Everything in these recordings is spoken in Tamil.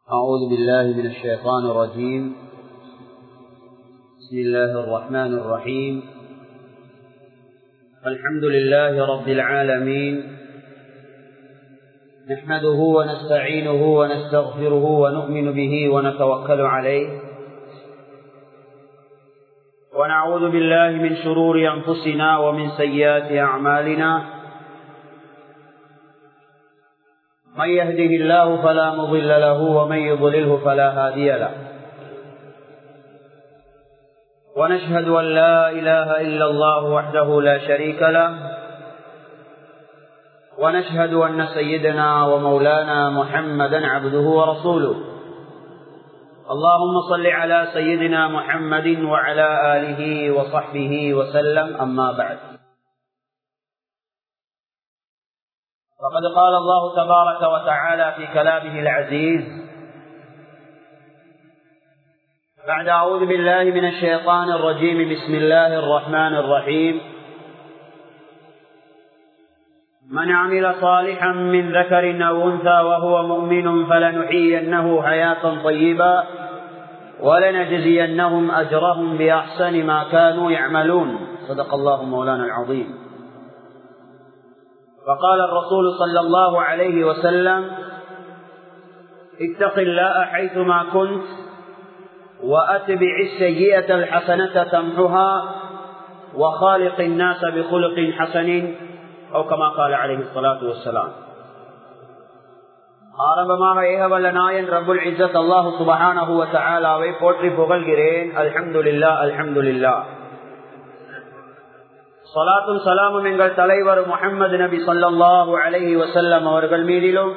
أعوذ بالله من الشيطان الرجيم بسم الله الرحمن الرحيم الحمد لله رب العالمين نحمده ونستعينه ونستغفره ونؤمن به ونتوكل عليه ونعوذ بالله من شرور أنفسنا ومن سيئات أعمالنا من يهده الله فلا مضل له ومن يضلله فلا هادي له ونشهد أن لا إله إلا الله وحده لا شريك له ونشهد أن سيدنا ومولانا محمدا عبده ورسوله اللهم صل على سيدنا محمد وعلى آله وصحبه وسلم أما بعد وقد قال الله تبارك وتعالى في كلامه العزيز بعد أعوذ بالله من الشيطان الرجيم بسم الله الرحمن الرحيم من عمل صالحا من ذكر أو أنثى وهو مؤمن فلنحيينه حياة طيبة ولنجزينهم أجرهم بأحسن ما كانوا يعملون صدق الله مولانا العظيم فقال الرسول صلى الله عليه وسلم اتق الله حيثما كنت وأتبع السيئة الحسنة تمحها وخالق الناس بخلق حسن أو كما قال عليه الصلاة والسلام ஆரம்பமாக ஏகவல்ல நாயன் ரபுல் இசத் அல்லாஹு சுபஹானஹு வதஆலாவை போற்றி புகழ்கிறேன் அல்ஹம்துலில்லாஹ் அல்ஹம்துலில்லாஹ் சலாத்தும் சலாமும் எங்கள் தலைவர் முகமது நபி சொல்லாஹு அலஹி வசல்லம் அவர்கள் மீதிலும்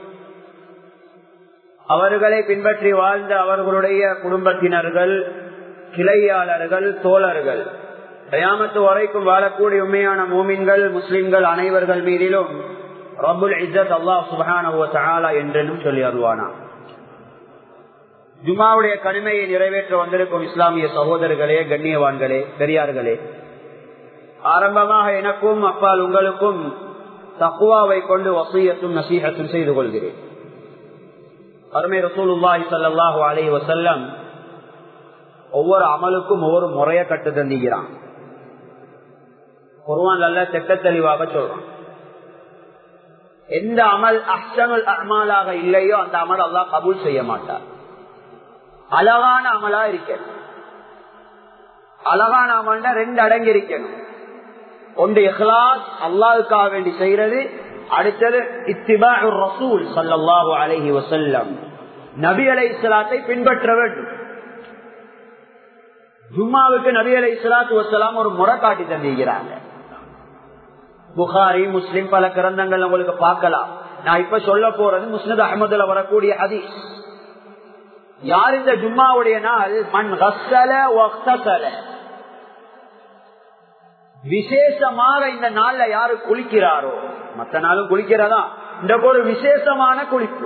அவர்களை பின்பற்றி வாழ்ந்த அவர்களுடைய குடும்பத்தினர்கள் கிளையாளர்கள் தோழர்கள் கயாமத்து வரைக்கும் வாழக்கூடிய உண்மையான மூமின்கள் முஸ்லிம்கள் அனைவர்கள் மீதிலும் ரபுல் இஜத் அல்லாஹ் சுபஹானா என்றெனும் சொல்லி அருவானா ஜுமாவுடைய கனிமையை நிறைவேற்ற வந்திருக்கும் இஸ்லாமிய சகோதரர்களே கண்ணியவான்களே பெரியார்களே ஆரம்பமாக எனக்கும் அப்பால் உங்களுக்கும் தக்குவாவை கொண்டு வசூயத்தும் நசீகத்தும் செய்து கொள்கிறேன் அருமை ரசூலுல்லாஹி சல்லாஹு அலை வசல்லம் ஒவ்வொரு அமலுக்கும் ஒவ்வொரு முறைய கட்டு தந்திக்கிறான் குருவான் நல்ல திட்ட தெளிவாக சொல்றான் எந்த அமல் அஹ்சனுல் அமலாக இல்லையோ அந்த அமல் அல்லா கபூல் செய்ய மாட்டார் அழகான அமலா இருக்கணும் அழகான அமல்னா ரெண்டு அடங்கி இருக்கணும் ஒன்று இஹ்லாஸ் அல்லாவுக்காக வேண்டி செய்யறது அடுத்தது இத்திபா ரசூல் சல்லாஹூ அலஹி வசல்லம் நபி அலை இஸ்லாத்தை பின்பற்ற வேண்டும் ஜும்மாவுக்கு நபி அலை இஸ்லாத்து வசலாம் ஒரு முறை காட்டி தந்திருக்கிறாங்க புகாரி முஸ்லிம் பல கிரந்தங்கள் உங்களுக்கு பார்க்கலாம் நான் இப்ப சொல்ல போறது முஸ்னத் அகமதுல வரக்கூடிய ஹதீஸ் யார் இந்த ஜும்மாவுடைய நாள் மண் ஹஸ்ஸல விசேஷமாக இந்த நாள்ல யாரு குளிக்கிறாரோ மத்த நாளும் குளிக்கிறதா இந்த ஒரு விசேஷமான குளிப்பு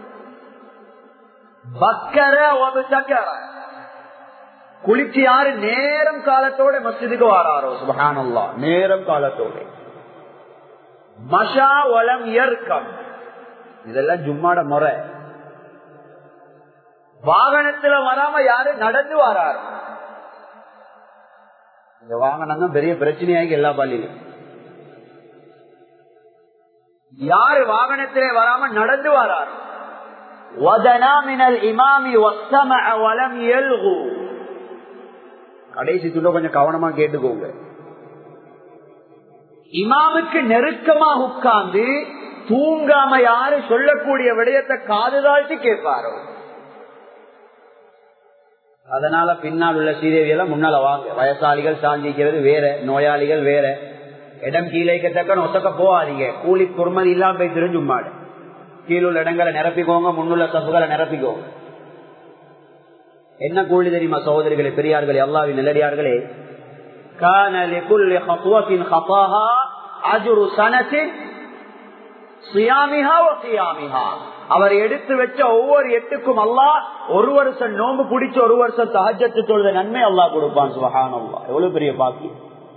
பக்கர ஒரு சக்கர குளிச்சு யாரு நேரம் காலத்தோட மசிதுக்கு வராரோ சுபகானல்லா நேரம் காலத்தோட மஷா வளம் இயற்கம் இதெல்லாம் ஜும்மாட முறை வாகனத்துல வராம யாரு நடந்து வராரு இந்த வாகனம் தான் பெரிய பிரச்சனையாகி எல்லா பள்ளியிலும் யாரு வாகனத்திலே வராம நடந்து வரார் கடைசி துள்ள கொஞ்சம் கவனமா கேட்டுக்கோங்க இமாமுக்கு நெருக்கமாக உட்கார்ந்து தூங்காம யாரு சொல்லக்கூடிய விடயத்தை காதுதாழ்த்தி கேட்பாரோ அதனால பின்னால் உள்ள சீதேவியெல்லாம் முன்னால வாங்க வயசாளிகள் சாந்திக்கிறது வேற நோயாளிகள் வேற இடம் கீழைக்கத்தக்க ஒத்தக்க போகாதீங்க கூலி குர்மதி இல்லாம போய் தெரிஞ்சுமாடு கீழுள்ள இடங்களை நிரப்பிக்கோங்க முன்னுள்ள சப்புகளை நிரப்பிக்கோங்க என்ன கூலி தெரியுமா சகோதரிகளே பெரியார்களே அல்லாவின் நிலடியார்களே அவர் எடுத்து வச்ச ஒவ்வொரு எட்டுக்கும் அல்லா ஒரு வருஷம் நோம்பு பிடிச்ச ஒரு வருஷம் தகஜத்து தொழுத நன்மை அல்லா கொடுப்பான் சுபகான் அல்லா எவ்வளவு பெரிய பாக்கி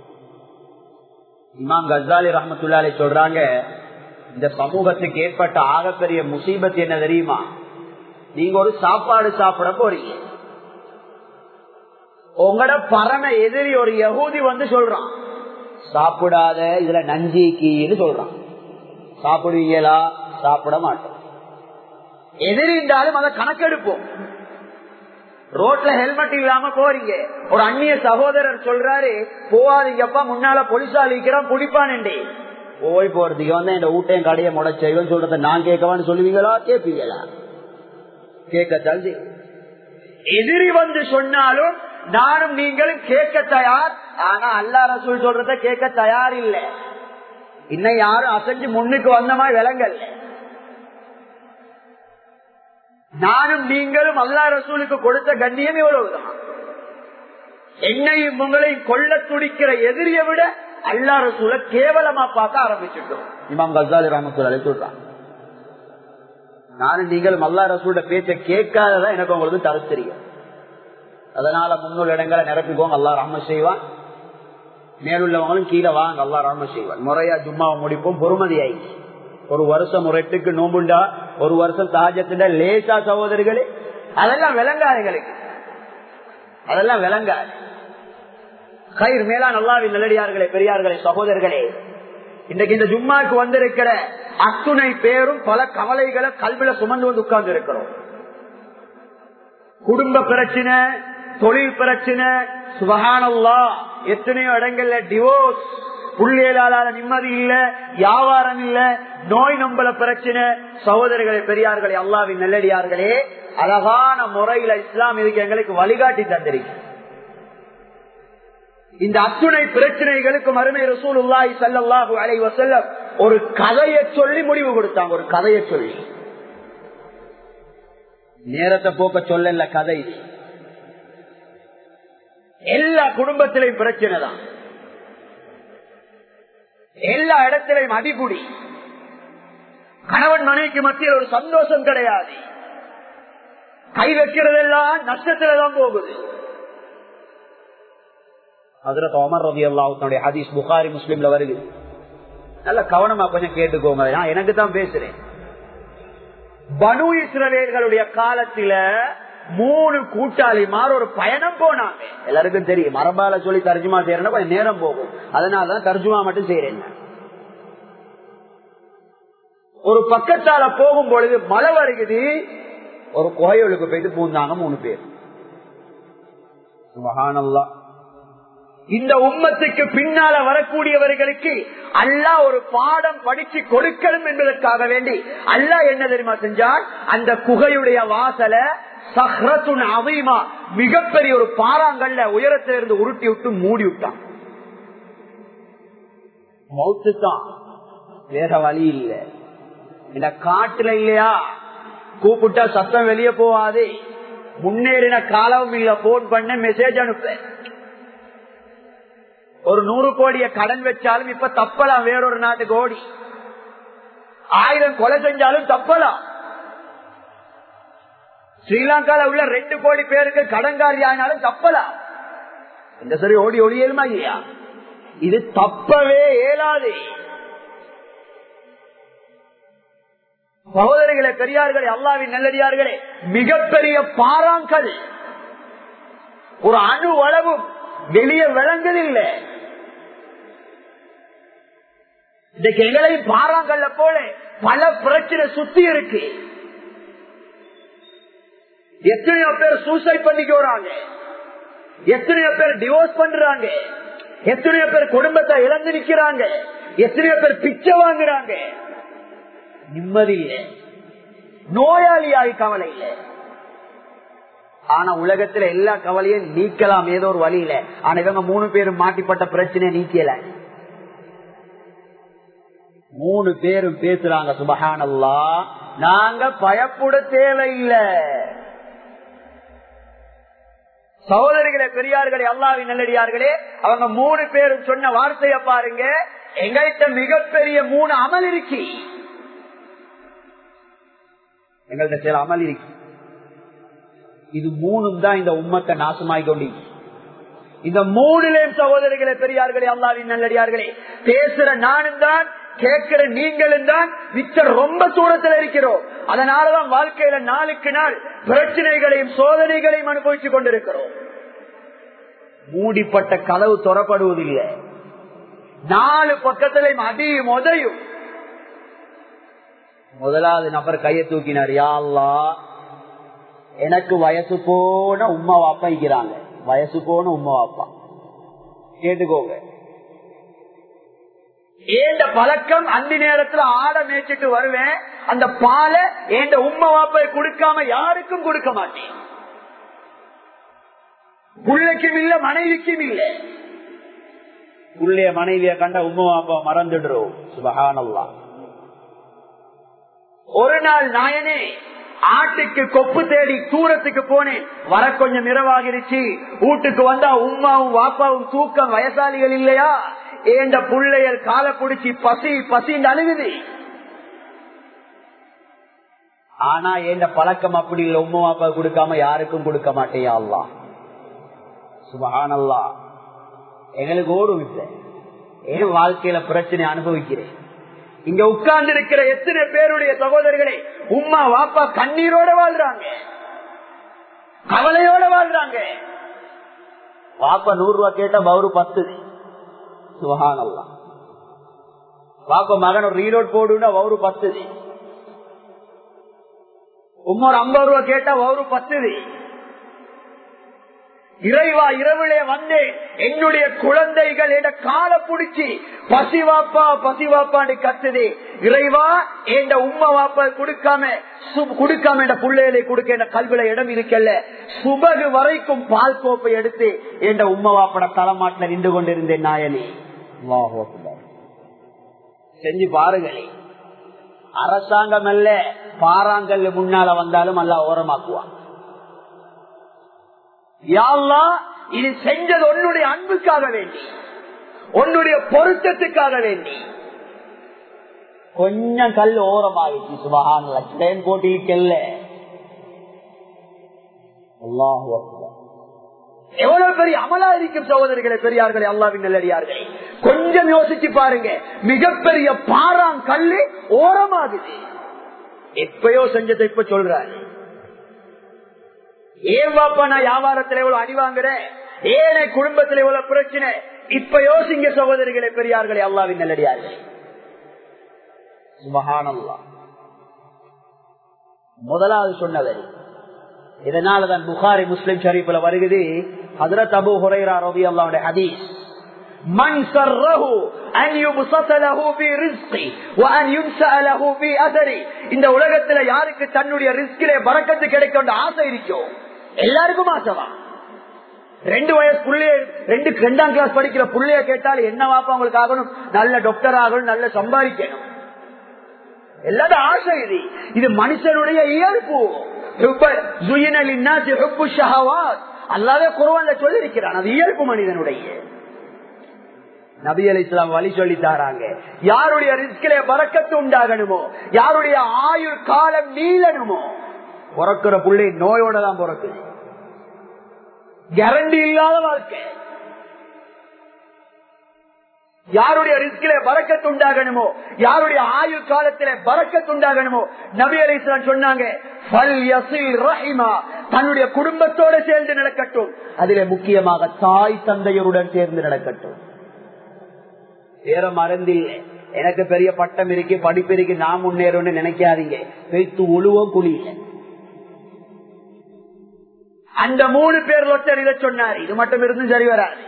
இமாம் கசாலி ரஹமத்துல்லாலே சொல்றாங்க இந்த சமூகத்துக்கு ஏற்பட்ட ஆகப்பெரிய முசீபத் என்ன தெரியுமா நீங்க ஒரு சாப்பாடு சாப்பிட போறீங்க உங்களோட பரம எதிரி ஒரு யகூதி வந்து சொல்றான் சாப்பிடாத இதுல நஞ்சிக்கின்னு சொல்றான் சாப்பிடுவீங்களா சாப்பிட மாட்டோம் எதிரி இருந்தாலும் அதை கணக்கெடுப்போம் ரோட்ல ஹெல்மெட் இல்லாம போறீங்க ஒரு அந்நிய சகோதரர் சொல்றாரு போவாதீங்கப்பா முன்னால போலீஸால் இருக்கிறான் குடிப்பானே போய் போறதுக்கு வந்து இந்த ஊட்டையும் கடையை முளைச்ச இவன் சொல்றத நான் கேட்கவான்னு சொல்லுவீங்களா கேட்பீங்களா கேட்கத்தான் செய்யும். எதிரி வந்து சொன்னாலும் நானும் நீங்களும் கேட்க தயார் ஆனா அல்லா ரசூல் சொல்றத கேட்க தயார் இல்லை இன்னும் யாரும் அசைஞ்சு முன்னுக்கு வந்த மாதிரி விளங்கல்ல நானும் நீங்களும் அல்லா ரசூலுக்கு கொடுத்த கண்ணியம் இவ்வளவுதான் என்னையும் உங்களையும் கொல்ல துடிக்கிற எதிரியை விட அல்லா ரசூல கேவலமா பார்க்க ஆரம்பிச்சுட்டோம் இமாம் கசாலி ரஹமத்துல்லாலே சொல்றான் நானும் நீங்களும் அல்லா ரசூல பேச்ச கேட்காததான் எனக்கு உங்களுக்கு தர தெரியும் அதனால முன்னூறு இடங்களை நிரப்பிக்கோங்க அல்லா ரஹம செய்வான் மேலுள்ளவங்களும் கீழே வாங்க அல்லா ரஹம செய்வான் முறையா ஜும்மாவை முடிப்போம் பொறுமதி ஆயிடுச்சு ஒரு வருஷம் ஒரு எட்டுக்கு நோம்புண்டா ஒரு வருஷம் தாஜத்துல லேசா சகோதரிகளே அதெல்லாம் விளங்காது எங்களுக்கு அதெல்லாம் விளங்காது கயிர் மேலா நல்லாவின் நல்லடியார்களே பெரியார்களே சகோதரர்களே இன்றைக்கு இந்த ஜும்மாக்கு வந்திருக்கிற அத்துணை பேரும் பல கவலைகளை கல்வில சுமந்து வந்து உட்கார்ந்து இருக்கிறோம் குடும்ப பிரச்சனை தொழில் பிரச்சனை சுபகானல்லா எத்தனையோ இடங்கள்ல டிவோர்ஸ் புள்ளியலால நிம்மதி இல்ல வியாபாரம் இல்ல நோய் நம்பல பிரச்சனை சகோதரர்களே பெரியார்களே அல்லாவின் நல்லடியார்களே அழகான முறையில இஸ்லாம் இதுக்கு எங்களுக்கு வழிகாட்டி தந்திருக்கு இந்த அத்துணை பிரச்சனைகளுக்கு மறுமை ரசூல் உல்லாஹி சல்லாஹு அலை வசல்லம் ஒரு கதையை சொல்லி முடிவு கொடுத்தாங்க ஒரு கதையை சொல்லி நேரத்தை போக்க சொல்லல கதை எல்லா குடும்பத்திலையும் பிரச்சனை தான் எல்லா இடத்திலையும் அடிகுடி கணவன் மனைவிக்கு மத்தியில் ஒரு சந்தோஷம் கிடையாது கை வைக்கிறதெல்லாம் நஷ்டத்துலதான் போகுது அதுல தோமர் ரவி அல்லாவுடைய ஹதீஸ் புகாரி முஸ்லீம்ல வருது நல்ல கவனமா கொஞ்சம் கேட்டுக்கோங்க நான் எனக்கு தான் பேசுறேன் பனு இஸ்ரவேல்களுடைய காலத்தில மூணு கூட்டாளிமார் ஒரு பயணம் போனாங்க எல்லாருக்கும் தெரியும் மரபால சொல்லி தர்ஜுமா செய்யறேன்னா கொஞ்சம் நேரம் போகும் அதனாலதான் தர்ஜுமா மட்டும் செய்யறேன் ஒரு பக்கத்தால போகும் பொழுது மழை வருகுது ஒரு கோயிலுக்கு போயிட்டு பூந்தாங்க மூணு பேர் மகானல்லா இந்த உம்மத்துக்கு பின்னால வரக்கூடியவர்களுக்கு அல்லா ஒரு பாடம் படிச்சு கொடுக்கணும் என்பதற்காக வேண்டி அல்லா என்ன தெரியுமா செஞ்சால் அந்த குகையுடைய வாசலை சஹ்ரத்துன் அவீமா மிகப்பெரிய ஒரு பாறாங்கல்ல உயரத்திலிருந்து உருட்டி விட்டு மூடி விட்டான் மௌத்து தான் வேற வழி இல்ல இந்த காட்டுல இல்லையா கூப்பிட்டா சத்தம் வெளியே போவாது முன்னேறின காலம் இல்ல போன் பண்ண மெசேஜ் அனுப்ப ஒரு நூறு கோடிய கடன் வச்சாலும் இப்ப தப்பலாம் வேறொரு நாட்டுக்கு ஓடி ஆயிரம் கொலை செஞ்சாலும் தப்பலாம் ஸ்ரீலங்கால உள்ள ரெண்டு கோடி பேருக்கு கடன்காரி ஆனாலும் தப்பலாம் இந்த சரி ஓடி ஓடி ஏழுமா இல்லையா இது தப்பவே இயலாது சகோதரிகளே பெரியார்களே அல்லாவின் நல்லடியார்களே மிகப்பெரிய பாறாங்கல் ஒரு அணு அளவு வெளியே விளங்குதில்லை இன்னைக்கு எங்களையும் பாறாங்கல்ல போல பல பிரச்சனை சுத்தி இருக்கு எத்தனையோ பேர் சூசைட் பண்ணிக்கிறாங்க எத்தனையோ பேர் டிவோர்ஸ் பண்றாங்க எத்தனையோ பேர் குடும்பத்தை இழந்து நிக்கிறாங்க எத்தனையோ பேர் பிச்சை வாங்குறாங்க நிம்மதி இல்லை நோயாளியாகி கவலை இல்லை ஆனா உலகத்துல எல்லா கவலையும் நீக்கலாம் ஏதோ ஒரு வழியில ஆனா இவங்க மூணு பேரும் மாட்டிப்பட்ட பிரச்சனை நீக்கல மூணு பேரும் பேசுறாங்க சுபஹானல்லா நாங்க பயப்பட தேவையில்லை சகோதரிகளே பெரியார்களே அல்லாவின் நல்லடியார்களே அவங்க மூணு பேரும் சொன்ன வார்த்தைய பாருங்க எங்கள்கிட்ட மிகப்பெரிய மூணு அமல் இருக்கு எங்கள்கிட்ட சில அமல் இருக்கு இது மூணும் தான் இந்த உம்மத்தை நாசமாய் கொண்டி இந்த மூணுலேயும் சகோதரிகளே பெரியார்களே அல்லாவின் நல்லடியார்களே பேசுற நானும் தான் கேட்கிற நீங்களும் தான் மிச்சம் ரொம்ப தூரத்தில் இருக்கிறோம் அதனாலதான் வாழ்க்கையில நாளுக்கு நாள் பிரச்சனைகளையும் சோதனைகளையும் அனுபவித்துக் கொண்டிருக்கிறோம் மூடிப்பட்ட கதவு தொடப்படுவதில்லை நாலு பக்கத்திலையும் அடியும் உதையும் முதலாவது நபர் கையை தூக்கினார் யாழ்லா எனக்கு வயசு போன உமா வாப்பா இருக்கிறாங்க வயசு போன உமா வாப்பா கேட்டுக்கோங்க ஏண்ட பழக்கம் அந்த நேரத்துல ஆட மேய்ச்சிட்டு வருவேன் அந்த பாலை ஏண்ட உம்மா வாப்பை கொடுக்காம யாருக்கும் கொடுக்க மாட்டேன் புள்ளைக்கும் இல்ல மனைவிக்கும் இல்ல புள்ளைய மனைவிய கண்ட உம்மா வாப்பா மறந்துடுறோம் சுபகானல்லா ஒரு நாள் நாயனே ஆட்டுக்கு கொப்பு தேடி தூரத்துக்கு போனேன் வர கொஞ்சம் இரவாகிருச்சு வீட்டுக்கு வந்தா உமாவும் வாப்பாவும் தூக்கம் வயசாளிகள் இல்லையா ஏண்ட புள்ளையல் காலை பிடிச்சி பசி பசின்னு அழுகுது ஆனா ஏண்ட பழக்கம் அப்படி இல்லை உமா வாப்பா கொடுக்காம யாருக்கும் கொடுக்க மாட்டேயா அல்லா சுபஹானல்லா எங்களுக்கு ஓடும் இல்லை என் வாழ்க்கையில பிரச்சனை அனுபவிக்கிறேன் இங்க உட்கார்ந்து இருக்கிற எத்தனை பேருடைய சகோதரர்களே உம்மா வாப்பா கண்ணீரோட வாழ்றாங்க கவலையோட வாழ்றாங்க வாப்பா நூறு ரூபாய் கேட்டா பவுரு பத்து சுகானல்லா வாப்பா மகன் ஒரு ரீலோட் போடுனா வவுரு பத்துது உம்மா ஒரு ஐம்பது ரூபாய் கேட்டா வவுரு பத்துது இறைவா இரவிலே வந்தேன் என்னுடைய குழந்தைகள் என்ற கால புடிச்சு பசிவாப்பா பசிவாப்பான்னு கத்துது இறைவா என்ற உம்மா வாப்பா கொடுக்காம கொடுக்காம என்ற பிள்ளைகளை கொடுக்க என்ற கல்வில இடம் இருக்கல்ல சுபகு வரைக்கும் பால் கோப்பை எடுத்து என்ற உம்மா வாப்பட தலைமாட்டில் நின்று கொண்டிருந்தேன் நாயனே செஞ்சு பாருங்களே அரசாங்கம் அல்ல பாறாங்கல் முன்னால வந்தாலும் அல்ல ஓரமாக்குவான் யாழ்லா இது செஞ்சது உன்னுடைய அன்புக்காக வேண்டி உன்னுடைய பொருத்தத்துக்காக வேண்டி கொஞ்சம் கல் ஓரமாகிச்சு சுபகான் ட்ரெயின் போட்டிக்கல்ல எவ்வளவு பெரிய அமலா இருக்கும் சகோதரிகளை பெரியார்களே அல்லாவின் நல்லடியார்களே கொஞ்சம் யோசிச்சு பாருங்க மிகப்பெரிய பாறாங் கல்லு ஓரமாகுது எப்பயோ செஞ்சதை இப்ப சொல்றாரு ஏன் பாப்பா நான் வியாபாரத்துல எவ்வளவு அடி வாங்குறேன் ஏனை குடும்பத்துல எவ்வளவு பிரச்சனை இப்ப யோசிங்க சகோதரிகளை பெரியார்களே அல்லாவின் நல்லடியார்களே சுபஹானல்லா முதலாவது சொன்னவர் இதனாலதான் புகாரி முஸ்லிம் ஷரீஃப்ல வருகிறது ஹதரத் அபு ஹுரைரா ரவி அல்லாவுடைய ஹதீஸ் من سره ان يبسط له في رزقي وان ينسى له في اثري இந்த உலகத்துல யாருக்கு தன்னுடைய ரிஸ்கிலே பறக்கத்து கிடைக்கும் ஆசை இருக்கோ எல்லாருக்கும் ஆசைவா ரெண்டு வயசு புள்ளைய ரெண்டு ரெண்டாம் கிளாஸ் படிக்கிற புள்ளைய கேட்டால் என்ன வாப்பா உங்களுக்கு ஆகணும் நல்ல டாக்டர் ஆகணும் நல்ல சம்பாதிக்கணும் எல்லாரும் ஆசை இது இது மனுஷனுடைய இயல்பு அல்லாவே குருவான்ல சொல்லிருக்கிறான் அது இயல்பு மனிதனுடைய நபி அலி இஸ்லாம் வழி சொல்லி தாராங்க யாருடைய ரிஸ்கிலே பறக்கத்து உண்டாகணுமோ யாருடைய ஆயுள் காலம் நீளணுமோ பிறக்கிற பிள்ளை நோயோட தான் பிறக்குது கேரண்டி இல்லாத வாழ்க்கை யாருடைய ரிஸ்கில பறக்கத்து உண்டாகணுமோ யாருடைய ஆயுள் காலத்தில பறக்கத்து உண்டாகணுமோ நபி அலி இஸ்லாம் சொன்னாங்க தன்னுடைய குடும்பத்தோட சேர்ந்து நடக்கட்டும் அதிலே முக்கியமாக தாய் தந்தையருடன் சேர்ந்து நடக்கட்டும் வேற மறந்தில்லை எனக்கு பெரிய பட்டம் இருக்கு படிப்பு இருக்கு நான் முன்னேறோம்னு நினைக்காதீங்க வைத்து ஒழுவோம் குழியில அந்த மூணு பேர் ஒருத்தர் இதை சொன்னார் இது மட்டும் இருந்து சரி வராது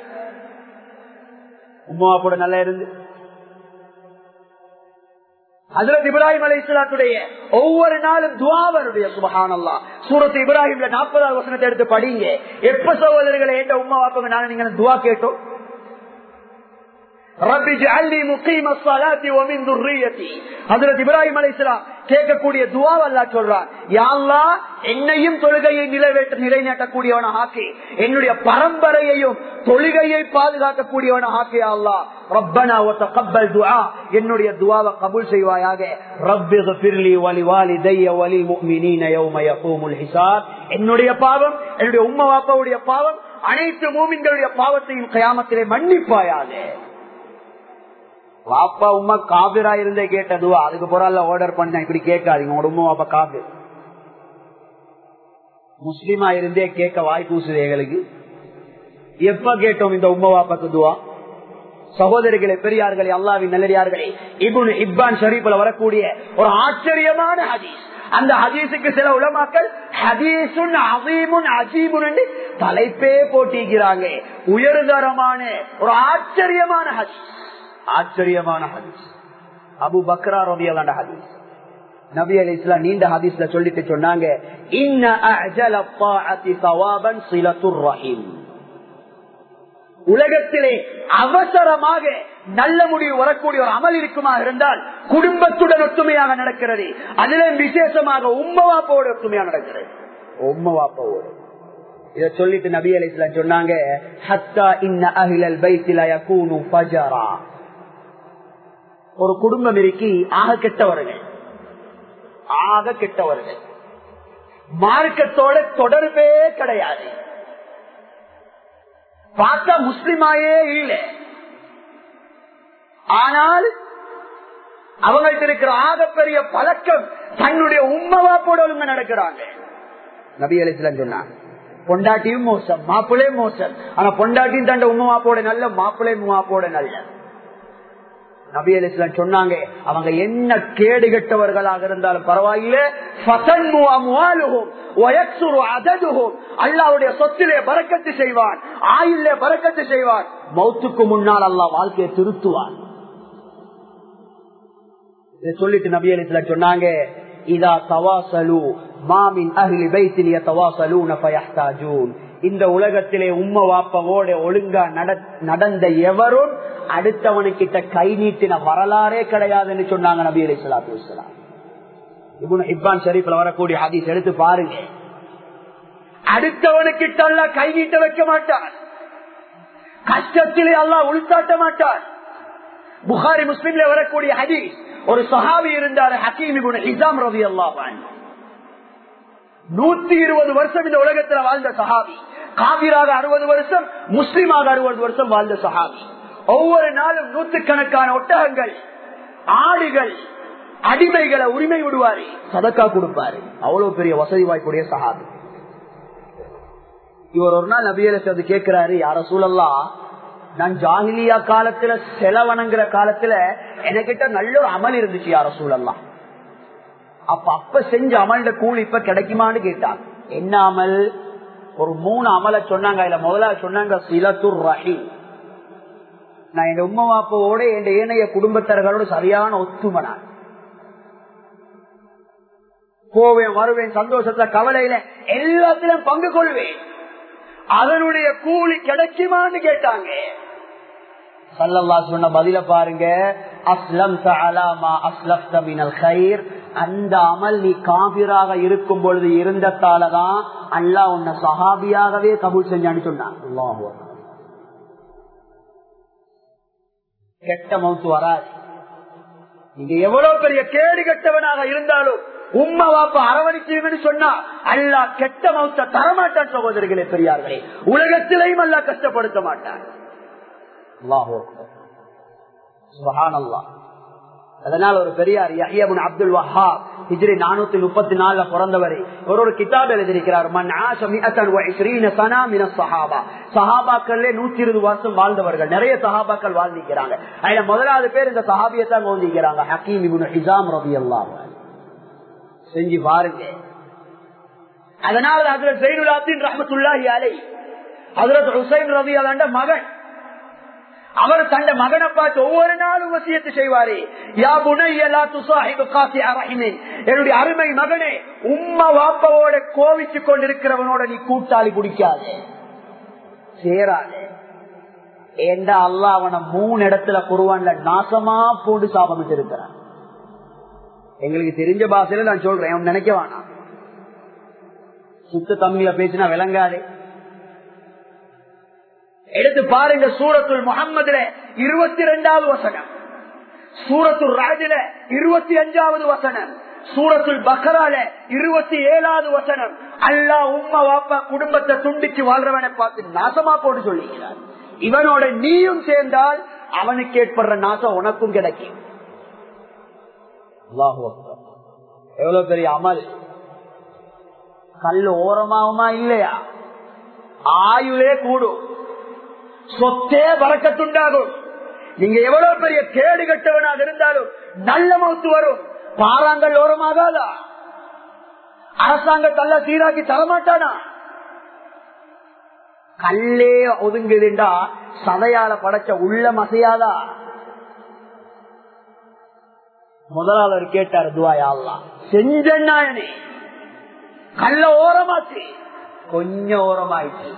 உமா கூட நல்லா இருந்து ஹசரத் இப்ராஹிம் அலி இஸ்லாத்துடைய ஒவ்வொரு நாளும் துவாவருடைய சுபஹானல்லா சூரத் இப்ராஹிம்ல நாற்பதாவது வசனத்தை எடுத்து படிங்க எப்ப சகோதரர்களை ஏண்ட உமா வாப்பங்க நாங்க நீங்க துவா கேட்டோம் கேட்கக்கூடிய துவாவல்லா சொல்றான் யாழ்லா என்னையும் தொழுகையை நிலைவேற்ற நிலைநாட்டக்கூடியவன ஆக்கி என்னுடைய பரம்பரையையும் தொழுகையை பாதுகாக்கக்கூடியவன ஆக்கி அல்லா ரப்பனா கப்பல் துவா என்னுடைய துவாவை கபூல் செய்வாயாக ரப்பி ஃபிர்லி வலி வாலி தைய வலி முஃமினீன யௌம யகூமுல் ஹிசாப் என்னுடைய பாவம் என்னுடைய உம்மா வாப்பாவுடைய பாவம் அனைத்து மூமின்களுடைய பாவத்தையும் கயாமத்திலே மன்னிப்பாயாக வாப்பா உமா காபிரா இருந்தே கேட்டதுவா அதுக்கு போறால ஆர்டர் பண்ண இப்படி கேட்காதீங்க உங்க உமா வாப்பா காபி முஸ்லிமா இருந்தே கேட்க வாய் பூசுது எங்களுக்கு எப்ப கேட்டோம் இந்த உம்மா வாப்பாக்கு துவா சகோதரிகளே பெரியார்களே அல்லாவின் நல்லடியார்களே இபுன் இப்பான் ஷரீப்ல வரக்கூடிய ஒரு ஆச்சரியமான ஹதீஸ் அந்த ஹதீஸுக்கு சில உலமாக்கள் ஹதீசுன் அவீமுன் அஜீபுன் என்று தலைப்பே போட்டிக்கிறாங்க உயர்தரமான ஒரு ஆச்சரியமான ஹதீஸ் ஆச்சரியமான ஹதீஸ் அபு பக்ரா ரபியலான ஹதீஸ் நபி அலி இஸ்லாம் நீண்ட ஹதீஸ்ல சொல்லிட்டு சொன்னாங்க இன்ன அஜல தாஅத்தி சவாபன் சிலத்துர் ரஹீம் உலகத்திலே அவசரமாக நல்ல முடிவு வரக்கூடிய ஒரு அமல் இருக்குமா இருந்தால் குடும்பத்துடன் ஒத்துமையாக நடக்கிறது அதிலும் விசேஷமாக உம்மவாப்போடு ஒத்துமையாக நடக்கிறது உம்மவாப்போடு இத சொல்லிட்டு நபி அலிஸ்லாம் சொன்னாங்க ஹத்தா இன்ன அகிலல் பைத்தில யகூனு ஃபஜரா ஒரு குடும்பம் இருக்கி ஆக கெட்டவர்கள் ஆக கெட்டவர்கள் மார்க்கத்தோட தொடர்பே கிடையாது பார்த்தா முஸ்லிமாயே இல்லை ஆனால் அவங்கள்ட்ட இருக்கிற ஆகப்பெரிய பழக்கம் தன்னுடைய உம்மவாப்போட ஒழுங்க நடக்கிறாங்க நபி அலிஸ்லாம் சொன்னாங்க பொண்டாட்டியும் மோசம் மாப்பிளே மோசம் ஆனா பொண்டாட்டியும் தண்ட உம்மவாப்போட நல்ல மாப்பிளே மாப்போட நல்ல நபி அலிஸ்லாம் சொன்னாங்க அவங்க என்ன கேடு கெட்டவர்களாக இருந்தாலும் பரவாயில்லை அல்லாவுடைய சொத்திலே பறக்கத்து செய்வான் ஆயிலே பறக்கத்து செய்வான் மௌத்துக்கு முன்னால் அல்லாஹ் வாழ்க்கையை திருத்துவான் இதை சொல்லிட்டு நபி அலிஸ்லாம் சொன்னாங்க இதா தவாசலு மாமின் அகிலி வைத்திலிய தவாசலூன பயஹ்தாஜூன் இந்த உலகத்திலே உம்ம வாப்பவோட ஒழுங்கா நடந்த எவரும் அடுத்தவனுக்கிட்ட கை நீட்டின வரலாறே கிடையாதுன்னு சொன்னாங்க நபி அலி சலாத்து வலாம் இபுன் இப்பான் ஷரீப்ல வரக்கூடிய ஹதீஸ் எடுத்து பாருங்க அடுத்தவனுக்கிட்ட எல்லாம் கை நீட்ட வைக்க மாட்டான் கஷ்டத்திலே எல்லாம் உள்காட்ட மாட்டான் புகாரி முஸ்லிம்ல வரக்கூடிய ஹதீஸ் ஒரு சஹாபி இருந்தார் ஹக்கீம் இபுன் இசாம் ரவி அல்லாஹ் நூத்தி இருபது வருஷம் இந்த உலகத்துல வாழ்ந்த சஹாபி காவிராக அறுபது வருஷம் முஸ்லிமாக அறுபது வருஷம் வாழ்ந்த சஹாபி ஒவ்வொரு நாளும் நூற்றுக்கணக்கான ஒட்டகங்கள் ஆடுகள் அடிமைகளை உரிமை விடுவாரு சதக்கா கொடுப்பாரு அவ்வளவு பெரிய வசதி வாய்ப்புடைய சஹாபி இவர் ஒரு நாள் நபியரசு கேட்கிறாரு யார சூழல்லாம் நான் ஜாகிலியா காலத்துல செலவணங்குற காலத்துல எனக்கிட்ட நல்ல ஒரு அமல் இருந்துச்சு யார சூழல்லாம் அப்ப அப்ப செஞ்ச அமல்ட கூலி இப்ப கிடைக்குமான்னு கேட்டாங்க என்ன அமல் ஒரு மூணு அமலை சொன்னாங்க இதுல முதல்ல சொன்னாங்க சிலத்துர் ரஹீம் நான் என் உம்மா வாப்போட என் ஏனைய குடும்பத்தர்களோட சரியான ஒத்துமை நான் போவேன் வருவேன் சந்தோஷத்துல கவலையில எல்லாத்திலும் பங்கு கொள்வேன் அதனுடைய கூலி கிடைக்குமான்னு கேட்டாங்க சல்லல்லா சொன்ன பதில பாருங்க அஸ்லம் அஸ்லப்தமினல் கயிர் அந்த அமல் நீ காபிராக இருக்கும் பொழுது இருந்ததாலதான் அல்லா உன்னை சஹாபியாகவே கபூல் செஞ்சான்னு சொன்னான் கெட்ட மவுத்து வராது நீங்க எவ்வளவு பெரிய கேடு கெட்டவனாக இருந்தாலும் உம்மா வாப்பா அரவணைச்சீங்கன்னு சொன்னா அல்லா கெட்ட மவுத்த தரமாட்டான் சகோதரிகளே பெரியார்களே உலகத்திலையும் அல்லா கஷ்டப்படுத்த மாட்டான் அதனால ஒரு பெரியார் யஹியபுன் அப்துல் வஹாப் ஹிஜ்ரி நானூத்தி முப்பத்தி நாலுல பிறந்தவர் ஒரு ஒரு கிதாப் எழுதியிருக்கிறார் மன் சஹாபாக்கள்ல நூத்தி இருபது வருஷம் வாழ்ந்தவர்கள் நிறைய சஹாபாக்கள் வாழ்ந்திருக்கிறாங்க அதுல முதலாவது பேர் இந்த சஹாபியத்தான் வாழ்ந்திருக்கிறாங்க ஹக்கீம் இபுன் ஹிசாம் ரபி அல்லாஹ் செஞ்சு பாருங்க அதனால அதுல ஜெயினுலாத்தின் ரஹமத்துல்லாஹி அலை அதுல ஹுசைன் ரவி அலாண்ட மகன் அவர் தந்த மகனை பார்த்து ஒவ்வொரு நாளும் வசியத்து செய்வாரு யா புனையலா துசாஹிபு காசி அரஹிமின் என்னுடைய அருமை மகனே உம்மா வாப்பாவோட கோவிச்சு கொண்டிருக்கிறவனோட நீ கூட்டாளி குடிக்காது சேராது ஏண்டா அல்லா அவனை மூணு இடத்துல குருவான்ல நாசமா போட்டு சாபமிட்டு இருக்கிறான் எங்களுக்கு தெரிஞ்ச பாசையில நான் சொல்றேன் அவன் நினைக்க வேணாம் சுத்த தமிழ்ல பேசினா விளங்காது எடுத்து பாருங்க சூரத்துல் முகம்மதுல இருபத்தி ரெண்டாவது வசனம் சூரத்துல் ராஜில இருபத்தி அஞ்சாவது வசனம் சூரத்துல் பக்கரால இருபத்தி ஏழாவது வசனம் அல்லா உம்மா வாப்பா குடும்பத்தை துண்டிச்சு வாழ்றவனை பார்த்து நாசமா போட்டு சொல்லுகிறார் இவனோட நீயும் சேர்ந்தால் அவனுக்கு ஏற்படுற நாசம் உனக்கும் கிடைக்கும் அல்லாஹு அக்பர். எவ்வளவு பெரிய அமல் கல் ஓரமாகுமா இல்லையா ஆயுளே கூடும் சொத்தே வரக்கத்துண்டாகும் நீங்க எவ்வளவு பெரிய கேடு கட்டவனாக இருந்தாலும் நல்ல மௌத்து வரும் பாறாங்கல் ஓரமாகாதா அரசாங்கத்தல்ல சீராக்கி தரமாட்டானா கல்லே ஒதுங்குதுண்டா சதையால படைச்ச உள்ள மசையாதா முதலாளர் கேட்டார் துவாயாலாம் செஞ்சண்ணாயனே கல்ல ஓரமாச்சு கொஞ்சம் ஓரமாயிடுச்சு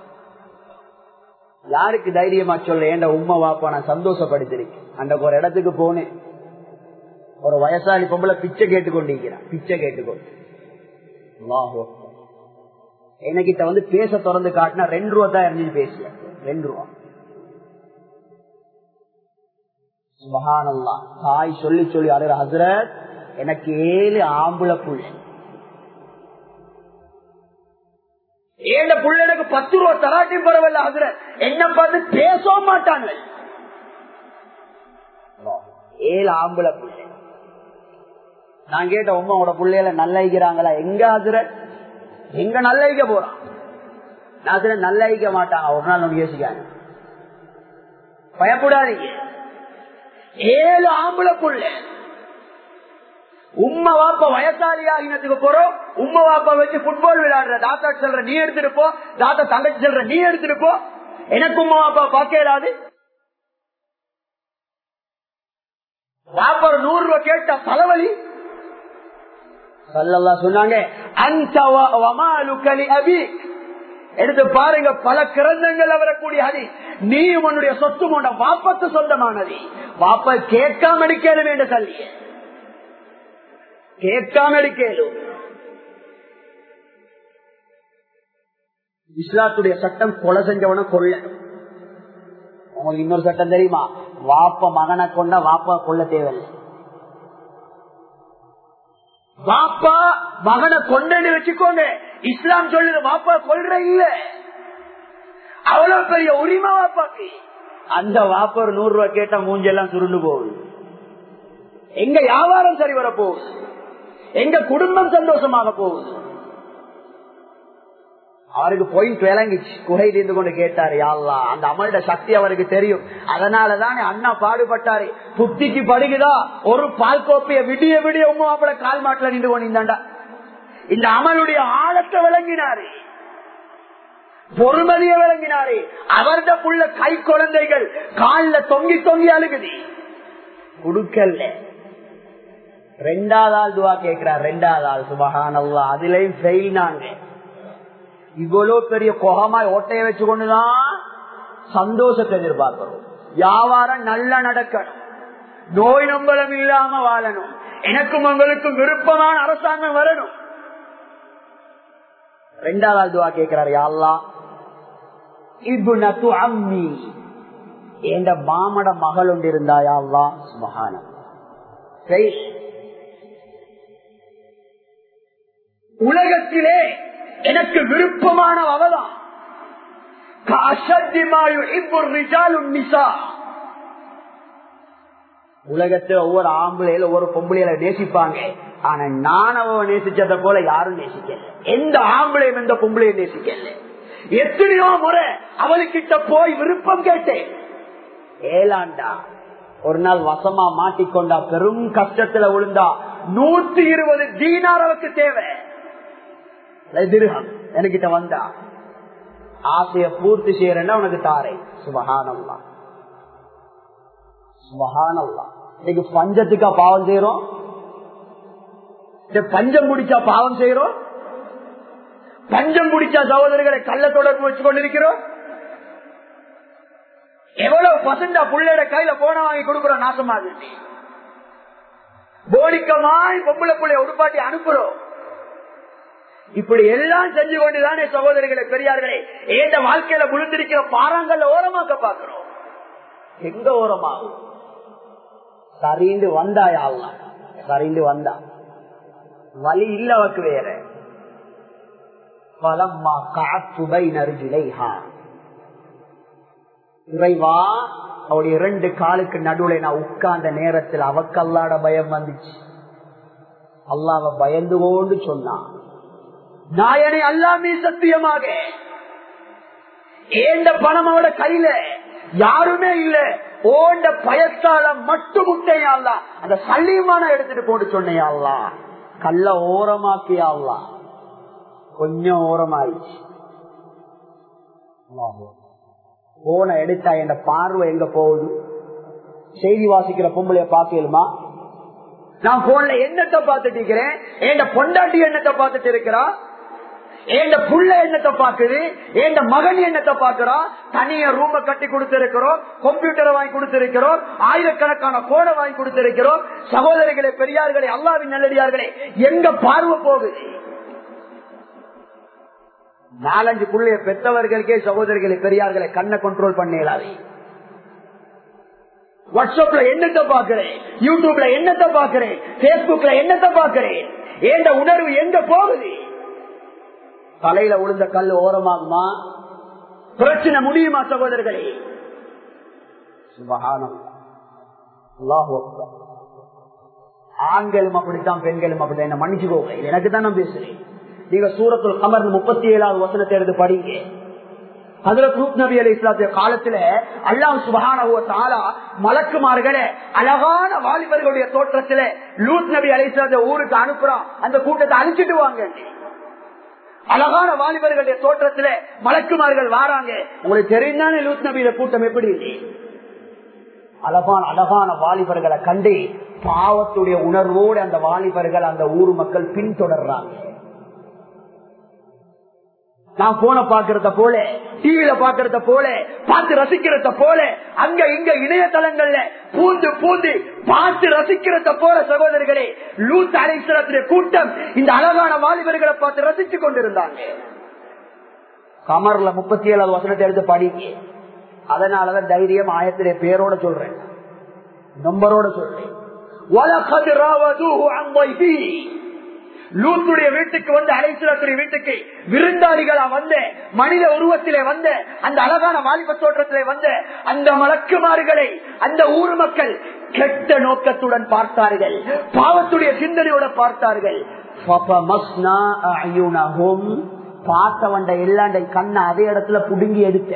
யாருக்கு தைரியமா சொல்ல ஏண்ட உண்மை வாப்பா நான் சந்தோஷப்படுத்திருக்கேன் அந்த ஒரு இடத்துக்கு போனேன் ஒரு வயசாளி பொம்பளை பிச்சை கேட்டுக்கொண்டிருக்கிறான் பிச்சை கேட்டுக்கொண்டு அல்லாஹ் அக்பர். எனக்கிட்ட வந்து பேச திறந்து காட்டினா ரெண்டு ரூபா தான் இருந்துச்சு பேசல ரெண்டு ரூபா சுபஹானல்லா தாய் சொல்லி சொல்லி அழுற ஹசரத் எனக்கு ஏழு ஆம்புல புள்ள ஏழு புள்ளனுக்கு பத்து ரூபா தராட்டியும் பரவாயில்ல ஹசரத் என்ன பார்த்து பேசவும் மாட்டாங்க ஏழு ஆம்புல புள்ள நான் கேட்ட உமாவோட பிள்ளையில நல்லைக்கிறாங்களா எங்க ஹசரத் எங்க நல்லைக்க போறான் நான் சொல்ல நல்லைக்க மாட்டாங்க ஒரு நாள் ஒன்று யோசிக்காங்க பயப்படாதீங்க ஏழு ஆம்பளை புள்ள உம்மா வாப்பா வயசாளி ஆகினத்துக்கு போறோம் உம்மா வாப்பா வச்சு புட்பால் விளையாடுற தாத்தா சொல்ற நீ எடுத்துட்டு போ தாத்தா தங்கச்சி சொல்ற நீ எடுத்துட்டு போ எனக்கு உம்மா வாப்பா பார்க்க இயலாது வாப்பா ஒரு நூறு ரூபாய் கேட்டா தலைவலி சல்லல்லா சொன்னாங்க அந்த வமாலுக்கலி அபி எடுத்து பாருங்க பல கிரந்தங்கள் வரக்கூடிய ஹரி நீ உன்னுடைய சொத்து உன்னோட வாப்பத்து சொந்தமானது வாப்ப கேட்காம எடுக்கலும் என்று சொல்லி கேட்காம எடுக்கலும் இஸ்லாத்துடைய சட்டம் கொலை செஞ்சவன கொள்ளணும் உங்களுக்கு இன்னொரு சட்டம் தெரியுமா வாப்ப மகனை கொண்டா வாப்பா கொள்ள தேவையில்லை வாப்பா மகனை கொண்டேன்னு வச்சுக்கோங்க இஸ்லாம் சொல்லுது வாப்பா கொள்ற இல்ல அவ்வளவு பெரிய உரிமை வாப்பாக்கு அந்த வாப்பா ஒரு நூறு ரூபாய் கேட்டா மூஞ்செல்லாம் சுருண்டு போகுது எங்க வியாபாரம் சரி வர போகுது எங்க குடும்பம் சந்தோஷமாக போகுது அவருக்கு பாயிண்ட் விளங்கிச்சு குகையில் இருந்து கொண்டு கேட்டாரு யாழ்லா அந்த அமல்ட சக்தி அவருக்கு தெரியும் அதனாலதானே அண்ணா பாடுபட்டாரு புத்திக்கு படுகுதா ஒரு பால் கோப்பைய விடிய விடிய உமா அப்பட கால் மாட்டுல நின்று கொண்டிருந்தாண்டா இந்த அமலுடைய ஆழத்தை விளங்கினாரு பொறுமதிய விளங்கினாரு அவர்த புள்ள கை குழந்தைகள் காலில் தொங்கி தொங்கி அழுகுது கொடுக்கல ரெண்டாவது ஆள் துவா கேட்கிறார் ரெண்டாவது ஆள் சுபகானல்லா அதுலயும் ஃபெயில் நாங்க இவ்வளவு பெரிய கொகமாய் ஓட்டைய வச்சு கொண்டுதான் சந்தோஷத்தை எதிர்பார்க்கிறோம் வியாபாரம் நல்லா நடக்கணும் நோய் நம்பலம் இல்லாம வாழணும் எனக்கும் உங்களுக்கும் விருப்பமான அரசாங்கம் வரணும் ரெண்டாவது துவா கேட்கிறார் யாழ்லா இபுனத்து அம்மி என்ற மாமட மகள் ஒன்று இருந்தாயா அல்லா சுபகானம் சரி உலகத்திலே எனக்கு விருப்பமான அவதான் உலகத்துல ஒவ்வொரு ஆம்பளையில ஒவ்வொரு பொம்பளையில நேசிப்பாங்க ஆனா நானவ நேசிச்சத போல யாரும் நேசிக்கல எந்த ஆம்பளையும் எந்த பொம்பளையும் நேசிக்கல எத்தனையோ முறை அவளுக்கிட்ட போய் விருப்பம் கேட்டேன் ஏலாண்டா ஒரு நாள் வசமா மாட்டிக்கொண்டா பெரும் கஷ்டத்துல விழுந்தா நூத்தி இருபது தீனார் அவருக்கு தேவை திருகம் என்கிட்ட வந்தா ஆசைய பூர்த்தி செய்யறேன்னா உனக்கு தாரே சுபகானல்லா சுபகானல்லா இன்னைக்கு பஞ்சத்துக்கா பாவம் செய்யறோம் பஞ்சம் முடிச்சா பாவம் செய்யறோம் பஞ்சம் முடிச்சா சகோதரர்களை கள்ள தொடர்பு வச்சு கொண்டிருக்கிறோம் எவ்வளவு பசண்டா புள்ளையோட கையில போன வாங்கி கொடுக்கிறோம் நாசமாக போடிக்கமாய் பொம்பளை புள்ளைய உருப்பாட்டி அனுப்புறோம் இப்படி எல்லாம் செஞ்சு கொண்டுதானே சகோதரிகளை பெரியார்களே ஏந்த வாழ்க்கையில விழுந்திருக்கிற பாறாங்கல்ல ஓரமாக்க பாக்குறோம் எங்க ஓரமாகும் சரிந்து வந்தா யாழ்லாம் சரிந்து வந்தா வழி இல்ல அவக்கு வேற பலம்மா காத்துபை நறுகிலைஹா இறைவா அவருடைய இரண்டு காலுக்கு நடுவுல நான் உட்கார்ந்த நேரத்தில் அவக்கல்லாட பயம் வந்துச்சு அல்லாவ பயந்து கொண்டு சொன்னான் நாயனை அல்லாமே சத்தியமாக ஏண்ட பணம் அவட கையில யாருமே இல்ல ஓண்ட பயத்தால மட்டும் முட்டையாள்லா அந்த சல்லியமான எடுத்துட்டு போட்டு சொன்னையாள்லா கல்ல ஓரமாக்கியாள்லா கொஞ்சம் ஓரமாயிடுச்சு போன எடுத்தா என் பார்வை எங்க போகுது செய்தி வாசிக்கிற பொம்பளைய பாக்கலுமா நான் போன்ல என்னத்தை பார்த்துட்டு இருக்கிறேன் என் பொண்டாட்டி என்னத்தை பார்த்துட்டு இருக்கிறா என் புள்ள என்னத்தை பாக்குது என் மகன் என்னத்தை பாக்குறான் தனிய ரூம கட்டி கொடுத்திருக்கிறோம் கம்ப்யூட்டரை வாங்கி கொடுத்திருக்கிறோம் ஆயிரக்கணக்கான போனை வாங்கி கொடுத்திருக்கிறோம் சகோதரிகளே பெரியார்களே அல்லாவின் நல்லடியார்களே எங்க பார்வை போகுது நாலஞ்சு புள்ளைய பெற்றவர்களுக்கே சகோதரிகளை பெரியார்களை கண்ணை கண்ட்ரோல் பண்ணலாது வாட்ஸ்அப்ல என்னத்தை பாக்குறேன் யூடியூப்ல என்னத்தை பாக்குறேன் பேஸ்புக்ல என்னத்தை பாக்குறேன் எந்த உணர்வு எங்க போகுது தலையில விழுந்த கல் ஓரமாகுமா பிரச்சனை முடியுமா சகோதரர்களே சுபகானம் ஆண்களும் அப்படித்தான் பெண்களும் அப்படித்தான் என்ன மன்னிச்சுக்கோங்க எனக்கு தான் நான் பேசுறேன் நீங்க சூரத்துல் கமர் முப்பத்தி ஏழாவது வசனத்தை எடுத்து படிங்க அதுல குரூப் நபி அலி இஸ்லாத்திய காலத்துல அல்லாம் சுபகான மலக்குமார்களே அழகான வாலிபர்களுடைய தோற்றத்துல லூத் நபி அலி இஸ்லாத்திய ஊருக்கு அனுப்புறான் அந்த கூட்டத்தை அழிச்சிட்டு வாங்க அழகான வாலிபர்களுடைய தோற்றத்துல மலக்குமார்கள் வாராங்க உங்களுக்கு தெரிந்தானே லூத் நபியில கூட்டம் எப்படி அழகான அழகான வாலிபர்களை கண்டு பாவத்துடைய உணர்வோடு அந்த வாலிபர்கள் அந்த ஊர் மக்கள் பின்தொடர்றாங்க நான் போன பாக்குறத போல டிவியில பாக்குறத போல பார்த்து ரசிக்கிறத போல அங்க இங்க இணையதளங்கள்ல பூந்து பூந்து பார்த்து ரசிக்கிறத போல சகோதரர்களே லூத் அலைசலத்துடைய கூட்டம் இந்த அழகான வாலிபர்களை பார்த்து ரசிச்சு கொண்டிருந்தாங்க கமர்ல முப்பத்தி ஏழாவது வசனத்தை எடுத்து படிங்க அதனாலதான் தைரியம் ஆயத்திலே பேரோட சொல்றேன் நம்பரோட சொல்றேன் லூத்துடைய வீட்டுக்கு வந்து அலைசலத்துடைய வீட்டுக்கு விருந்தாளிகளா வந்த மனித உருவத்திலே வந்த அந்த அழகான வாலிப தோற்றத்திலே வந்த அந்த மலக்குமார்களை அந்த ஊர் மக்கள் கெட்ட நோக்கத்துடன் பார்த்தார்கள் பாவத்துடைய சிந்தனையோட பார்த்தார்கள் பார்த்த வந்த எல்லாண்ட கண்ணை அதே இடத்துல புடுங்கி எடுத்த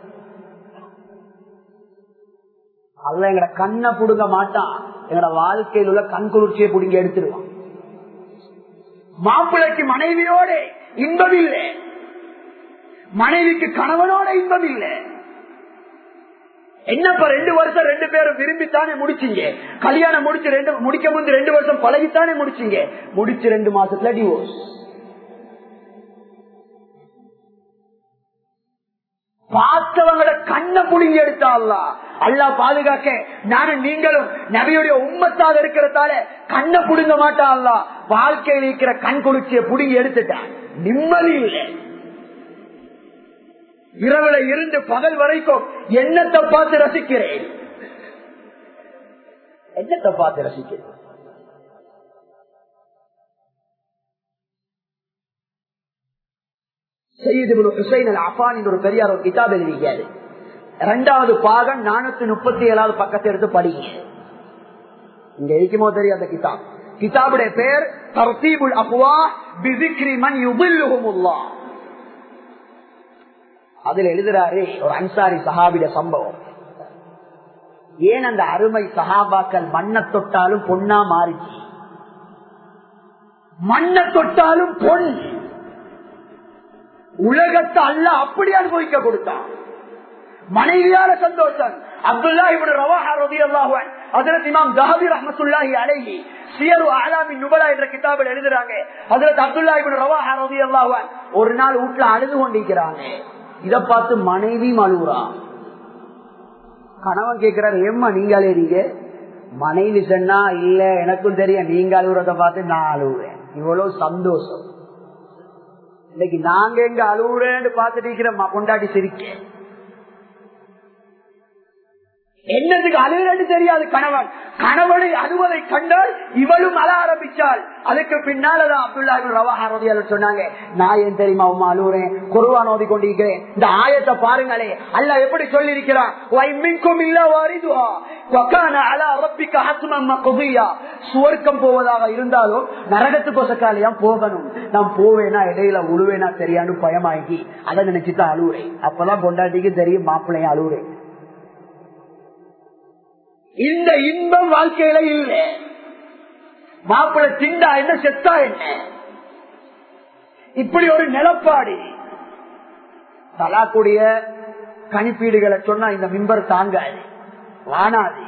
அல்ல எங்கட கண்ணை புடுங்க மாட்டான் எங்கட வாழ்க்கையில் உள்ள கண் குளிர்ச்சியை புடுங்கி எடுத்துருவான் மாப்பிள்ளைக்கு மனைவியோட இன்பம் இல்லை மனைவிக்கு கணவனோட இன்பம் இல்லை என்னப்பா ரெண்டு வருஷம் ரெண்டு பேரும் விரும்பித்தானே முடிச்சீங்க கல்யாணம் முடிச்சு ரெண்டு முடிக்க முந்து ரெண்டு வருஷம் பழகித்தானே முடிச்சீங்க முடிச்சு ரெண்டு மாசத்துல டிவோர்ஸ் பார்த்தவங்கள கண்ண புடுங்கி எடுத்தா அல்லா அல்லா பாதுகாக்க நானும் நீங்களும் நபியுடைய உம்மத்தாக இருக்கிறதால கண்ண புடுங்க மாட்டா அல்லா வாழ்க்கையில் இருக்கிற கண் குளிர்ச்சியை புடுங்கி எடுத்துட்டான் நிம்மதி இல்லை இரவுல இருந்து பகல் வரைக்கும் என்னத்தை பார்த்து ரசிக்கிறேன் என்னத்தை பார்த்து ரசிக்கிறேன் ஒரு பெரியார் ஒரு கிதாப் எழுதிக்காரு இரண்டாவது பாகம் நானூத்தி முப்பத்தி ஏழாவது பக்கத்தை எடுத்து படிங்க இங்க இருக்குமோ தெரியும் அந்த கிதாப் கிதாபுடைய பேர் தர்த்தீபுல் அப்வா பிசிக்ரி மன் யுபில்லுஹுமுல்லா அதுல எழுதுறாரு ஒரு அன்சாரி சஹாபிட சம்பவம் ஏன் அந்த அருமை சஹாபாக்கள் மண்ணை தொட்டாலும் பொன்னா மாறிச்சு மண்ணை தொட்டாலும் பொன் உலகத்தை அல்ல அப்படி அனுபவிக்க கொடுத்தான் மனைவியால சந்தோஷம் அப்துல்லா இவனு ரவாஹா ரவி அல்லாஹன் அதற்கு இமாம் ஜஹபீர் அஹமத்துல்லாஹி அலைஹி சியரு ஆலாமின் நுபலா என்ற கிதாபில் எழுதுறாங்க அதற்கு அப்துல்லா இவனு ரவாஹா ரவி அல்லாஹன் ஒரு நாள் வீட்டுல அழுது கொண்டிருக்கிறாங்க இத பார்த்து மனைவி அழுகுறா கணவன் கேட்கிறார் ஏம்மா நீங்க அழுறீங்க மனைவி சொன்னா இல்ல எனக்கும் தெரியும் நீங்க அழுகுறத பார்த்து நான் அழுகுறேன் இவ்வளவு சந்தோஷம் இன்னைக்கு நாங்க எங்க அழுகுறேன்னு பார்த்துட்டு இருக்கிற கொண்டாடி சிரிக்க என்னதுக்கு அழுகிறது தெரியாது கணவன் கணவனை அழுவதை கண்டால் இவளும் அழ ஆரம்பிச்சாள் அதுக்கு பின்னாலதான் அப்துல்லா ரவாஹாரதியால் சொன்னாங்க நான் ஏன் தெரியுமா உமா அழுவுறேன் குருவான் ஓதி கொண்டிருக்கிறேன் இந்த ஆயத்தை பாருங்களே அல்ல எப்படி சொல்லி இருக்கிறான் சுவர்க்கம் போவதாக இருந்தாலும் நரகத்துக்கு ஒசக்காலையா போகணும் நான் போவேனா இடையில உழுவேனா தெரியான்னு பயமாகி அதை நினைச்சுதான் அழுவுறேன் அப்பதான் பொண்டாட்டிக்கு தெரியும் மாப்பிள்ளைய அழுவுறேன் இந்த இன்பம் வாழ்க்கையில இல்லை மாப்பிள்ளை திண்டா என்ன செத்தா என்ன இப்படி ஒரு நிலப்பாடு தலாக்குடைய கணிப்பீடுகளை சொன்னா இந்த மிம்பர் தாங்காது வானாது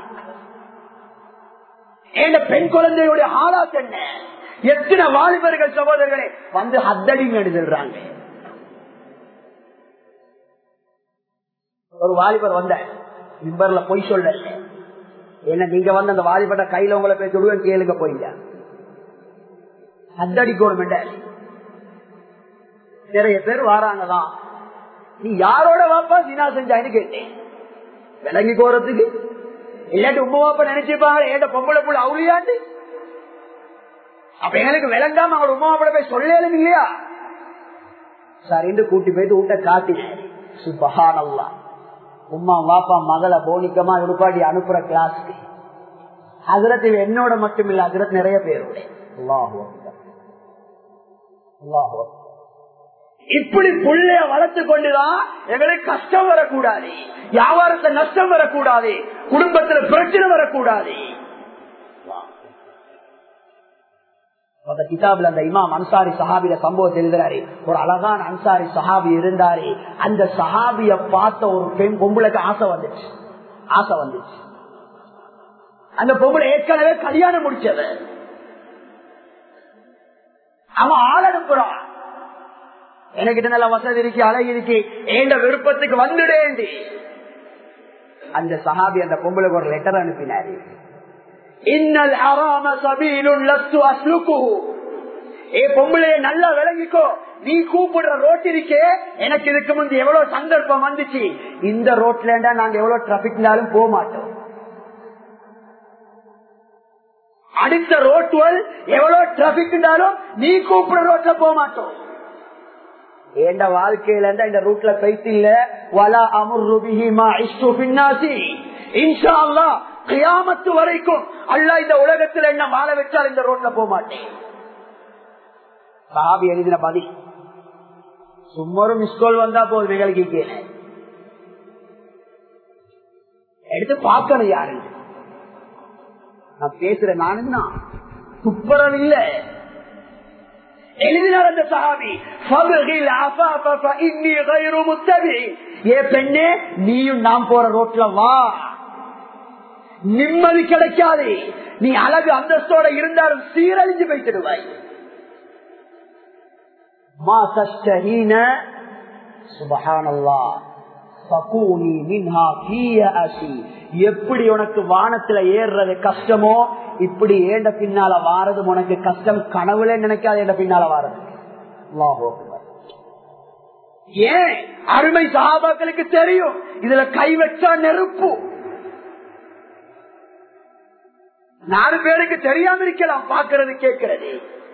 இந்த பெண் குழந்தையுடைய ஆளாத் என்ன எத்தனை வாலிபர்கள் சகோதரர்களே வந்து ஹத்தடிங்க எழுதுறாங்க ஒரு வாலிபர் வந்த மிம்பர்ல பொய் சொல்ல என்ன நீங்க வந்து அந்த வாலிபட்ட கையில உங்களை போய் சொல்லுவேன் கேளுங்க போயிங்க ஹத்தடிக்கணும் நிறைய பேர் வாராங்கதான் நீ யாரோட வாப்பா சீனா செஞ்சான்னு கேட்டேன் விளங்கி போறதுக்கு இல்லாட்டி உமா வாப்பா நினைச்சிருப்பாங்க ஏட்ட பொம்பளை புள்ள அவுளியாண்டு அப்ப எங்களுக்கு விளங்காம அவங்க உமா வாப்பட போய் சொல்லலும் இல்லையா சரின்னு கூட்டி போயிட்டு வீட்டை காட்டினேன் சுபஹானல்லா உமா வாப்பா மகளை போனிக்கமா இருப்பாடி அனுப்புற கிளாஸ்க்கு அதிரத்து என்னோட மட்டும் இல்ல அதிரத் நிறைய பேருடைய இப்படி புள்ளைய வளர்த்து கொண்டுதான் எங்களுக்கு கஷ்டம் வரக்கூடாது வியாபாரத்தை நஷ்டம் வரக்கூடாது குடும்பத்துல பிரச்சனை வரக்கூடாது அந்த கிதாபில் அந்த இமாம் அன்சாரி சஹாபிய சம்பவத்தை எழுதுறாரு ஒரு அழகான அன்சாரி சஹாபி இருந்தாரு அந்த சஹாபிய பார்த்த ஒரு பெண் பொம்பளைக்கு ஆசை வந்துச்சு ஆசை வந்துச்சு அந்த பொம்பளை ஏற்கனவே கல்யாணம் முடிச்சது அவன் ஆள் அனுப்புறான் எனக்கிட்ட நல்ல வசதி இருக்கு அழகு இருக்கு ஏண்ட விருப்பத்துக்கு வந்துடேண்டி அந்த சஹாபி அந்த பொம்பளைக்கு ஒரு லெட்டர் அனுப்பினாரு இன்னல் அராம சபீலுன் லஸ்து அஸ்லுக்குஹு ஏ பொம்பளைய நல்லா விளங்கிக்கோ நீ கூப்பிடுற ரோட் இருக்கே எனக்கு இதுக்கு முந்தி எவ்வளவு சந்தர்ப்பம் வந்துச்சு இந்த ரோட்ல நாங்க எவ்வளவு டிராபிக்னாலும் போக மாட்டோம் அடுத்த ரோட்டுவல் எவ்வளவு டிராபிக்னாலும் நீ கூப்பிடுற ரோட்ல போக மாட்டோம் ஏண்ட வாழ்க்கையில இருந்தா இந்த ரூட்ல போயிட்டு இல்ல வலா அமுர் ருபிஹிமா இஷ்டு பின்னாசி இன்ஷா அல்லா கியாமத்து வரைக்கும் அல்ல இந்த உலகத்துல என்ன வாழ வச்சால் இந்த ரோட்ல போக மாட்டேன் சாபி எழுதின பதி சும்மரு மிஸ்கோல் வந்தா போதும் எங்களுக்கு கேள எடுத்து பார்க்கணும் யாரு நான் பேசுறேன் நானுன்னா துப்புரம் இல்ல எழுதினார் அந்த சஹாபி ஏ பெண்ணே நீயும் நாம் போற ரோட்ல வா நிம்மதி கிடைக்காது நீ அழகு அந்தஸ்தோட இருந்தாலும் சீரழிஞ்சு வைத்திடுவாய் மா தஷ்டஹீன சுபஹானல்லா ஃபகூனி மின்ஹா ஃபீய அசி எப்படி உனக்கு வானத்துல ஏறுறது கஷ்டமோ இப்படி ஏண்ட பின்னால வாரது உனக்கு கஷ்டம் கனவுல நினைக்காத ஏண்ட பின்னால வாரது அல்லாஹ் ஏன் அருமை சகாபாக்களுக்கு தெரியும் இதுல கை வச்சா நெருப்பு நாலு பேருக்கு தெரியாம இருக்கலாம் பாக்குறது கேட்கிறது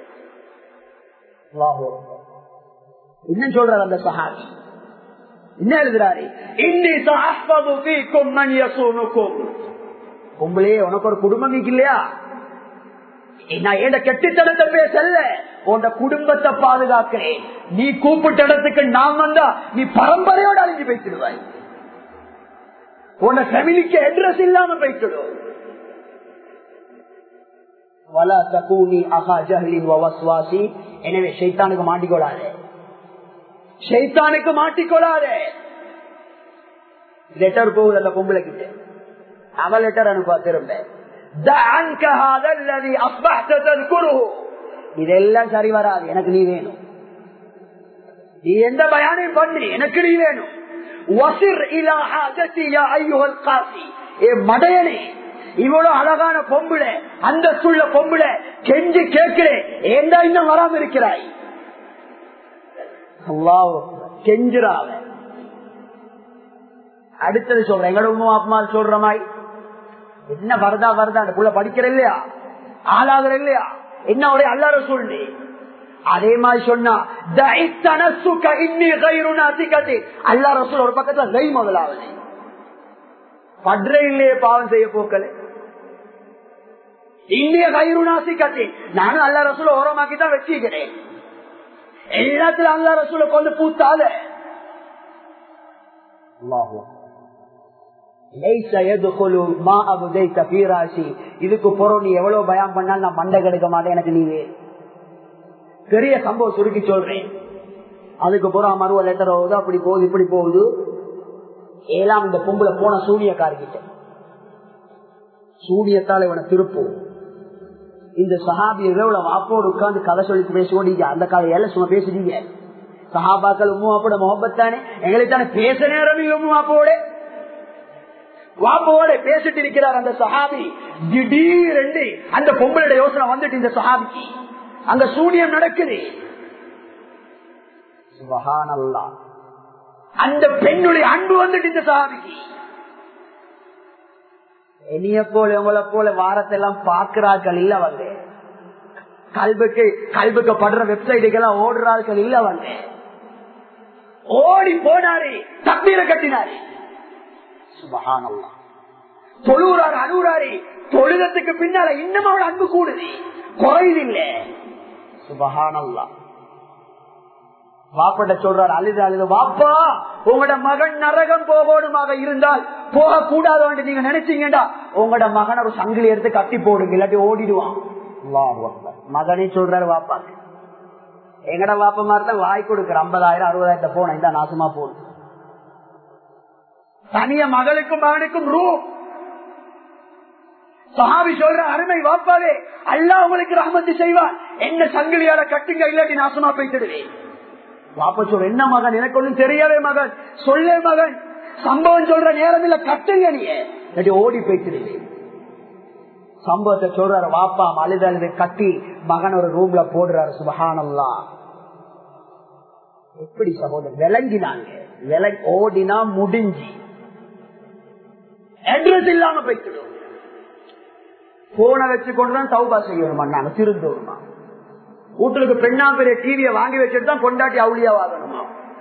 என்ன சொல்றாரு அந்த சஹாபி என்ன எழுதுறாரு இன்னி சாஸ்பதுக்கும் மணியசூனுக்கும் உங்களே உனக்கு ஒரு குடும்பம் இல்லையா நான் ஏண்ட கெட்டித்தனத்தை பேசல உன் குடும்பத்தை பாதுகாக்கிறேன் நீ கூப்பிட்ட இடத்துக்கு நான் வந்தா நீ பரம்பரையோட அழிஞ்சு பேசிடுவாய் உன்னை ஃபேமிலிக்கு அட்ரஸ் இல்லாம போய்க்கிடும் வலா தகூனி அகா ஜஹலின் வவஸ்வாசி எனவே ஷைத்தானுக்கு மாட்டிக்கொள்ளாதே ஷைத்தானுக்கு மாட்டிக்கொள்ளாதே லெட்டர் போகுது அந்த பொம்பளை கிட்ட அவ லெட்டர் அனுப்பா திரும்ப இதெல்லாம் சரி வராது எனக்கு நீ வேணும் நீ எந்த பயானையும் பண்ணி எனக்கு நீ வேணும் மடையனே இவ்வளவு அழகான பொம்புல அந்த சுள்ள பொம்புல கெஞ்சி கேட்கிறேன் ஏண்டா இன்னும் வராம இருக்கிறாய் கெஞ்சுறாவ அடுத்தது சொல்றேன் எங்களோட உமா அப்பமா சொல்ற மாதிரி என்ன வருதா வருதா அந்த புள்ள படிக்கிற இல்லையா ஆளாகிற இல்லையா என்ன ஒரே அல்லார சொல்லி அதே மாதிரி சொன்னா அல்லா ரசூல் ஒரு பக்கத்துல கை முதலாவது படுற இல்லையே பாவம் செய்ய போக்கல இந்திய கயிறுநாசி கட்டி நானும் அல்லா ரசூல ஓரமாக்கி தான் வச்சுக்கிறேன் எல்லாத்திலும் அல்லா ரசூல கொண்டு பூத்தாத இதுக்கு போறோம் நீ எவ்வளவு பயம் பண்ணாலும் நான் மண்டை கெடுக்க மாட்டேன் எனக்கு நீ பெரிய சம்பவம் சுருக்கி சொல்றேன் அதுக்கு போற மருவ லெட்டர் ஆகுது அப்படி போகுது இப்படி போகுது ஏழாம் இந்த பொம்புல போன சூனியக்காரர்கிட்ட சூனியத்தால் இவனை திருப்போம் இந்த சஹாபி எவ்வளவு வாப்போடு உட்கார்ந்து கதை சொல்லி பேசுவோம் அந்த கால ஏழை சும்மா பேசுறீங்க சஹாபாக்கள் உம்மு வாப்போட முகப்பத்தானே எங்களுக்கு தானே பேச நேரம் உம்மு வாப்போட வாப்போட பேசிட்டு இருக்கிறார் அந்த சஹாபி திடீரென்று அந்த பொம்பளோட யோசனை வந்துட்டு இந்த சஹாபிக்கு அங்க சூனியம் நடக்குது சுபஹானல்லா அந்த பெண்ணுடைய அன்பு வந்துட்டு இந்த சஹாபிக்கு என்னைய போல உங்களை போல வாரத்தெல்லாம் பாக்குறார்கள் இல்ல வந்து கல்புக்கு கல்புக்கு படுற வெப்சைட்டுக்கெல்லாம் ஓடுறார்கள் இல்ல வந்து ஓடி போனாரு தப்பீர கட்டினாரு சுபகானல்லா தொழுறாரு அழுகுறாரு தொழுகத்துக்கு பின்னால இன்னும் அவள் அன்பு கூடுது குறையுதில்லை சுபகானல்லா வாப்பட்ட சொல்றாரு அழுது அழுது வாப்பா உங்களோட மகன் நரகம் போகணுமாக இருந்தால் போக கூடாது நீங்க நினைச்சீங்கடா உங்களோட மகன் ஒரு சங்கிலி எடுத்து கட்டி போடுங்க இல்லாட்டி ஓடிடுவான் மகனே சொல்றாரு வாப்பாக்கு எங்கட வாப்ப மாதிரி தான் வாய் கொடுக்குற ஐம்பதாயிரம் அறுபதாயிரத்தை போன இந்த நாசமா போடும் தனிய மகளுக்கும் மகனுக்கும் ரூம் சஹாபி சொல்ற அருமை வாப்பாவே அல்லா உங்களுக்கு ரஹமத்து செய்வான் என்ன சங்கிலியால கட்டுங்க இல்லாட்டி நாசமா போய்த்திடுவேன் வாப்ப சொல்ற என்ன மகன் எனக்கு ஒண்ணும் தெரியவே மகன் சொல்லே மகன் சம்பவம் சொல்ற நேரம் இல்ல கட்டுங்க நீ ஓடி போய்த்திடுவேன் சம்பவத்தை சொல்றாரு வாப்பா அழுது அழுது கட்டி மகன் ஒரு ரூம்ல போடுறாரு சுபகானல்லா எப்படி சகோதரர் விளங்கினாங்க விலை ஓடினா முடிஞ்சு அட்ரஸ் இல்லாம போய்க்கிடும் போனை வச்சு கொண்டுதான் சௌபா செய்யணுமா நாங்க திருந்தோமா வீட்டுக்கு பெண்ணா பெரிய டிவியை வாங்கி வச்சுட்டு தான் கொண்டாட்டி அவுளியாவாகணுமா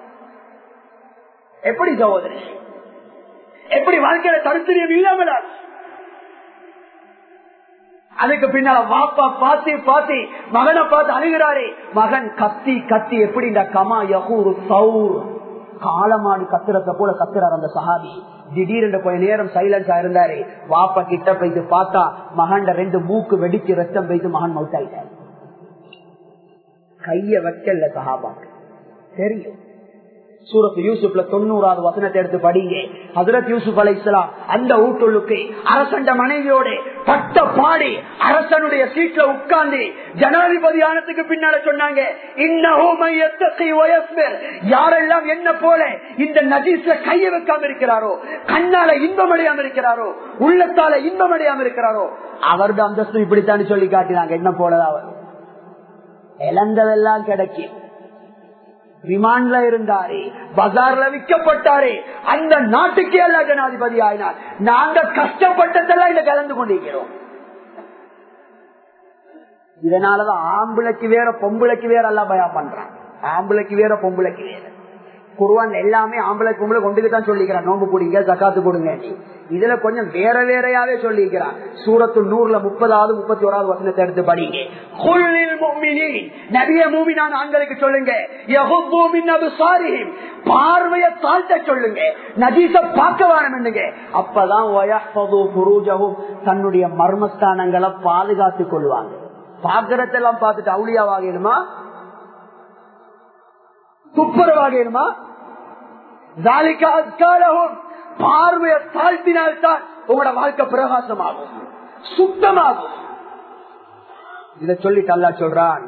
எப்படி சகோதரி எப்படி வாழ்க்கையில தருத்திரியம் இல்லாமல் அதுக்கு பின்னால வாப்பா பாத்தி பாத்தி மகனை பார்த்து அழுகிறாரே மகன் கத்தி கத்தி எப்படி இந்த கமா யகூர் சவுர் காலமாடு கத்துறத போல கத்துறாரு அந்த சஹாபி திடீரென்று போய் நேரம் சைலன்ஸா இருந்தாரு வாப்பா கிட்ட போயிட்டு பார்த்தா மகன் ரெண்டு மூக்கு வெடிச்சு ரத்தம் போயிட்டு மகன் மவுத்தாயிட்டாரு கைய வைக்கல சஹாபாக்கு தெரியும் சூரத் யூசுப்ல தொண்ணூறாவது வசனத்தை எடுத்து படிங்க ஹசரத் யூசுப் அலை இஸ்லாம் அந்த வீட்டுள்ளுக்கு அரசண்ட மனைவியோட பட்ட பாடி அரசனுடைய சீட்ல உட்கார்ந்து ஜனாதிபதி ஆனதுக்கு பின்னால சொன்னாங்க யாரெல்லாம் என்ன போல இந்த நஜீஸ்ல கைய வைக்காம இருக்கிறாரோ கண்ணால இன்பம் அடையாம இருக்கிறாரோ உள்ளத்தால இன்பம் அடையாம இருக்கிறாரோ அவரது அந்தஸ்து இப்படித்தான் சொல்லி காட்டினாங்க என்ன போலதான் அவர் இழந்ததெல்லாம் கிடைக்கும் ரிமாண்ட்ல இருந்தாரு பஜார்ல விற்கப்பட்டாரு அந்த நாட்டுக்கே அல்ல ஜனாதிபதி ஆயினார் நாங்க கஷ்டப்பட்டதெல்லாம் இதை கலந்து கொண்டிருக்கிறோம் இதனாலதான் ஆம்பளைக்கு வேற பொம்பளைக்கு வேற எல்லாம் பயம் பண்றான் ஆம்பளைக்கு வேற பொம்பளைக்கு வேற குருவான் எல்லாமே ஆம்பளை பொம்பளை கொண்டுக்கு தான் சொல்லிக்கிறான் நோம்பு குடிங்க ஜக்காத்து கொடுங்க இதுல கொஞ்சம் வேற வேறையாவே சொல்லிக்கிறான் சூரத்து நூறுல முப்பதாவது முப்பத்தி ஓராவது வசனத்தை எடுத்து படிங்க நபிய மூமினான் ஆண்களுக்கு சொல்லுங்க பார்வைய தாழ்த்த சொல்லுங்க நஜீச பார்க்க வேணும் அப்பதான் தன்னுடைய மர்மஸ்தானங்களை பாதுகாத்துக் கொள்வாங்க பாக்குறதெல்லாம் பார்த்துட்டு அவுளியாவாகணுமா துப்புரவாகணுமா பார்வையை தாழ்த்தினால்தான் உங்களோட வாழ்க்கை பிரகாசமாகும் சுத்தமாகும் இத சொல்லிட்டு அல்லா சொல்றான்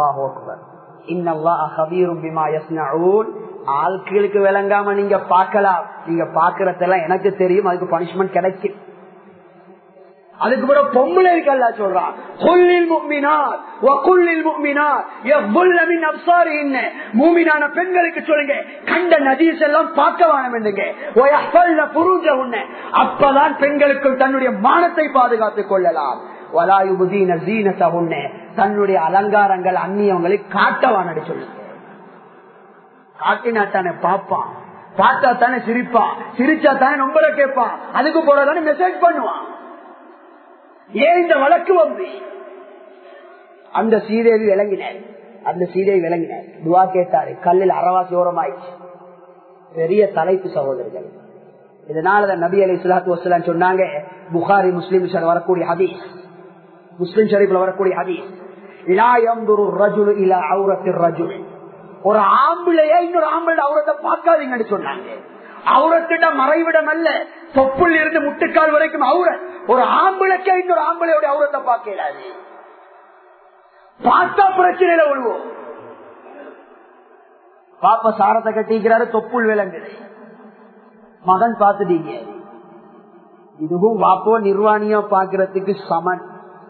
ஆட்களுக்கு விளங்காம நீங்க பார்க்கலாம் நீங்க பாக்குறதெல்லாம் எனக்கு தெரியும் அதுக்கு பனிஷ்மெண்ட் கிடைக்கும் அதுக்கு பிறகு பொம்பளைக்கு அல்ல சொல்றான் கொல்லில் முக்மினார் வக்குல்லில் முக்மினார் எவ்வளவு மின் அப்சாரின்ன மூமினான பெண்களுக்கு சொல்லுங்க கண்ட நதீஸ் எல்லாம் பார்க்க வேணும் என்னங்க ஒயஃபல்ல புருஜ உன்ன அப்பதான் பெண்களுக்கு தன்னுடைய மானத்தை பாதுகாத்துக் கொள்ளலாம் வலாயுபுதீன ஜீனத உன்ன தன்னுடைய அலங்காரங்கள் அந்நியவங்களை காட்டவான்னு சொல்லுங்க காட்டினா தானே பாப்பான் பார்த்தா தானே சிரிப்பான் சிரிச்சா தானே நம்பரை கேட்பான் அதுக்கு போறதானே மெசேஜ் பண்ணுவான் ஏன் இந்த வழக்கு வந்து அந்த சீதேவி விளங்கினார் அந்த சீதேவி விளங்கினார் துவா கேட்டாரு கல்லில் அறவாசி ஓரமாயிடுச்சு பெரிய தலைப்பு சகோதரர்கள் இதனாலதான் நபி அலி சுலாத்து வசலாம் சொன்னாங்க புகாரி முஸ்லிம் சார் வரக்கூடிய ஹதீஸ் முஸ்லிம் ஷரீப்ல வரக்கூடிய ஹதீஸ் ரஜுல் இலா அவுரத்தில் ரஜுல் ஒரு ஆம்பிளைய இன்னொரு ஆம்பிள அவுரத்தை பார்க்காதீங்கன்னு சொன்னாங்க அவுரத்திட மறைவிடம் அல்ல தொப்புள் இருந்து முட்டுக்கால் வரைக்கும் அவுர ஒரு ஆம்பிளைக்க இன்னொரு ஆம்பிளையோட அவுரத்தை பார்க்கலாது பார்த்தா பிரச்சனையில விழுவோம் பாப்பா சாரத்தை கட்டிக்கிறாரு தொப்புள் விளங்குது மகன் பார்த்துட்டீங்க இதுவும் வாப்போ நிர்வாணியா பாக்குறதுக்கு சமன்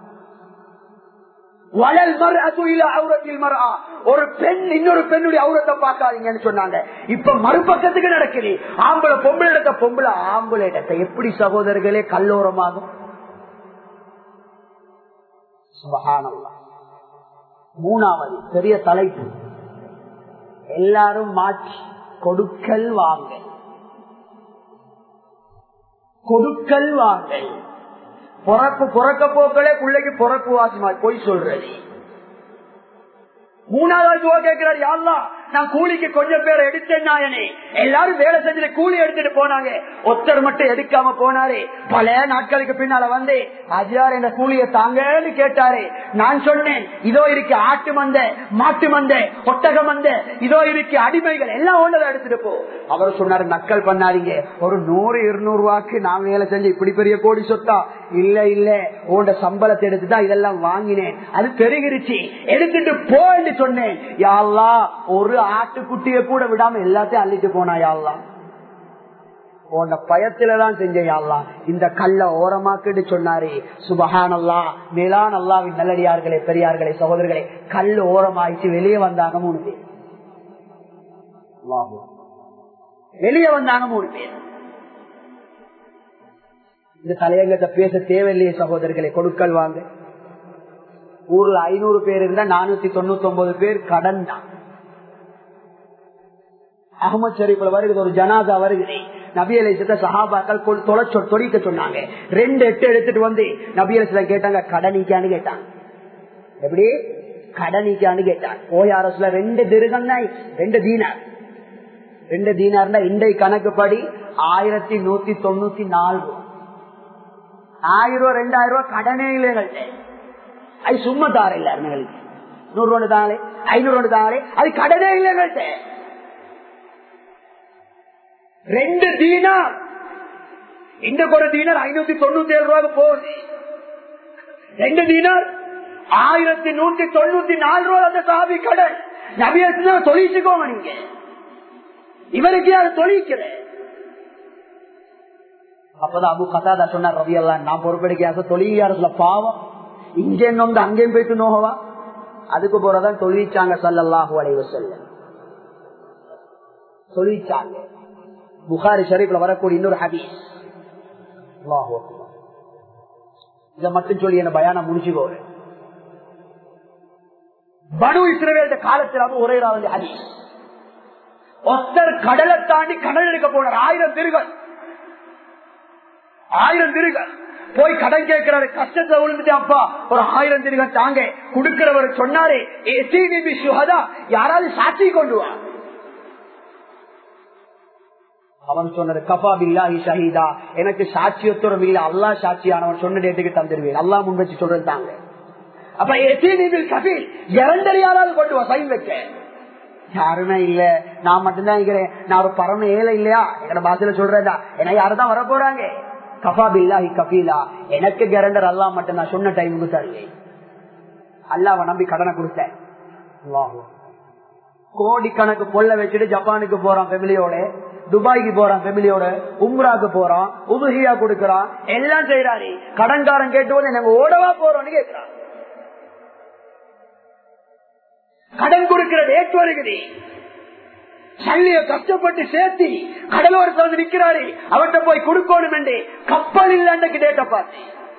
வளல் மர் அதுல அவுரத்தில் மரா ஒரு பெண் இன்னொரு பெண்ணுடைய அவுரத்தை பார்க்காதீங்கன்னு சொன்னாங்க இப்ப மறுபக்கத்துக்கு நடக்குது ஆம்பளை பொம்பளை இடத்த பொம்பளை ஆம்பளை இடத்தை எப்படி சகோதரர்களே கல்லோரமாகும் சுபஹானல்லாஹ். மூணாவது பெரிய தலைப்பு எல்லாரும் மாற்றி கொடுக்கல் வாங்க கொடுக்கல் வாங்கல் பிறப்பு பிறக்க போக்களே பிள்ளைக்கு பிறப்பு வாசிமா போய் சொல்றது மூணாவது துவா கேட்கிறார் யாழ்லா நான் கூலிக்கு கொஞ்சம் பேர் எடுத்தேன் நாயனே எல்லாரும் வேலை செஞ்சு கூலி எடுத்துட்டு போனாங்க ஒருத்தர் மட்டும் எடுக்காம போனாரு பல நாட்களுக்கு பின்னால வந்து அஜியார் என்ற கூலியை தாங்கன்னு கேட்டாரு நான் சொன்னேன் இதோ இருக்கு ஆட்டு மந்த மாட்டு மந்த ஒட்டக மந்த இதோ இருக்கு அடிமைகள் எல்லாம் ஒன்றதை எடுத்துட்டு போ அவர் சொன்னாரு நக்கல் பண்ணாதீங்க ஒரு நூறு இருநூறு ரூபாய்க்கு நான் வேலை செஞ்சு இப்படி பெரிய கோடி சொத்தா இல்ல இல்ல உன்னோட சம்பளத்தை எடுத்துதான் இதெல்லாம் வாங்கினேன் அது பெருகிருச்சு எடுத்துட்டு போ என்று சொன்னேன் யாழ்லா ஒரு ஆட்டுக்குட்டிய கூட விடாம எல்லாத்தையும் அள்ளிட்டு போனா யாழ்லா உன்ன பயத்துலதான் செஞ்சேன் யாழ்லா இந்த கல்ல ஓரமாக்கிட்டு சொன்னாரு சுபஹானல்லா மேலான் அல்லாவின் நல்லடியார்களே பெரியார்களே சகோதரர்களே கல் ஓரமாயிச்சு வெளியே வந்தாங்க மூணு பேர் அல்லாஹ். வெளியே வந்தாங்க மூணு பேர் இந்த தலையங்கத்தை பேச தேவையில்லையே சகோதரர்களை கொடுக்கல் வாங்க ஊர்ல ஐநூறு பேர் இருந்தா நானூத்தி தொண்ணூத்தி ஒன்பது பேர் கடன் தான் அகமது ஷரீப்ல வருகிறது ஒரு ஜனாதா வருகிறது நபி அலிசத்த சஹாபாக்கள் கொ- தொலைச்சொ தொழிக்க சொன்னாங்க ரெண்டு எட்டு எடுத்துட்டு வந்து நபி அலிசல கேட்டாங்க கடனிக்கான்னு கேட்டாங்க எப்படி கடனிக்கான்னு கேட்டாங்க ஓய் அரசுல ரெண்டு திருகம் தான் ரெண்டு தீனார் ரெண்டு தீனார்னா இன்றைய கணக்குப்படி ஆயிரத்தி நூத்தி தொண்ணூத்தி நாலு ரூபா ஆயிரம் ரூபாய் ரெண்டாயிரம் ரூபாய் கடனே இல்லைங்கள்ட்ட அது சும்மா தார இல்ல எங்களுக்கு நூறு ரூபாய் தாங்களே ஐநூறு ரூபாய் தாங்களே அது கடனே இல்லைங்கள்ட்ட ரெண்டு தீனார் இந்த ஒரு தீனார் ஐநூத்தி தொண்ணூத்தி ஏழு ரூபாய்க்கு போகுது ரெண்டு தீனார் ஆயிரத்தி நூத்தி தொண்ணூத்தி நாலு ரூபாய் அந்த சாவி கடன் நபியா தொழிச்சுக்கோங்க நீங்க இவருக்கு யார் தொழிக்கிறேன் அப்பதான் அபு கதாதா சொன்னார் ரவி எல்லாம் நான் பொறுப்பெடுக்க தொழிலாளர்ல பாவம் இங்கே வந்து அங்கேயும் போயிட்டு நோகவா அதுக்கு போறதான் தொழிற்சாங்க சல்லல்லாஹு அலைவ செல்ல தொழிற்சாங்க புகாரி ஷரீப்ல வரக்கூடிய இன்னொரு ஹதீஸ் அல்லாஹு அக்பர். இதை மட்டும் சொல்லி என்ன பயானம் முடிச்சுக்கோரு பனு இஸ்ரவேல் காலத்தில் அது ஒரே ராவதி ஹதீஸ் ஒருத்தர் கடலை தாண்டி கடல் எடுக்க போனார் ஆயிரம் திருகள் ஆயிரம் திருகள் போய் கடன் கேட்கிறாரு கஷ்டத்தை விழுந்துட்டு அப்பா ஒரு ஆயிரம் திருகம் தாங்க கொடுக்கிறவர் சொன்னாரு "எஸ்டிடிபி சுஹதா, யாராவது சாட்சி கொண்டு வா அவன் சொன்னது கபா பில்லாஹி ஷஹீதா எனக்கு சாட்சியத்துறம் இல்ல அல்லாஹ் சாட்சியானவன் சொன்ன டேட்டுக்கு தந்துடுவேன் அல்லாஹ் முன் வச்சு சொல்றது தாங்க அப்ப எஸ்டிடிபில் கபீல் இறந்தர் யாராவது கொண்டு வா சைன் வைக்க யாருமே இல்ல நான் மட்டும்தான் இருக்கிறேன் நான் ஒரு பரம ஏழை இல்லையா எங்கட பாசையில சொல்றதா ஏன்னா யாருதான் வர போறாங்க கபா பில்லாஹி கபீலா எனக்கு கேரண்டர் அல்லாஹ் மட்டும் நான் சொன்ன டைமுக்கு தருவேன் அல்லாஹ் நம்பி கடனை கொடுத்தேன் அல்லாஹ் கோடிக்கணக்கு பொல்ல வச்சுட்டு ஜப்பானுக்கு போறான் ஃபெமிலியோட துபாய்க்கு போறான் ஃபெமிலியோட உம்ராக்கு போறான் உதுகியா கொடுக்கறான் எல்லாம் செய்யறாரு கடன்காரன் கேட்டு வந்து நாங்க ஓடவா போறோம்னு கேட்கிறான் கடன் கொடுக்கிற டேட் வருகிறது சல்லிய கஷ்டப்பட்டு சேர்த்தி கடலோரத்தில் வந்து நிக்கிறாரு அவர்கிட்ட போய் கொடுக்கணும் என்று கப்பல் இல்லைன்னு டேட்ட பார்த்து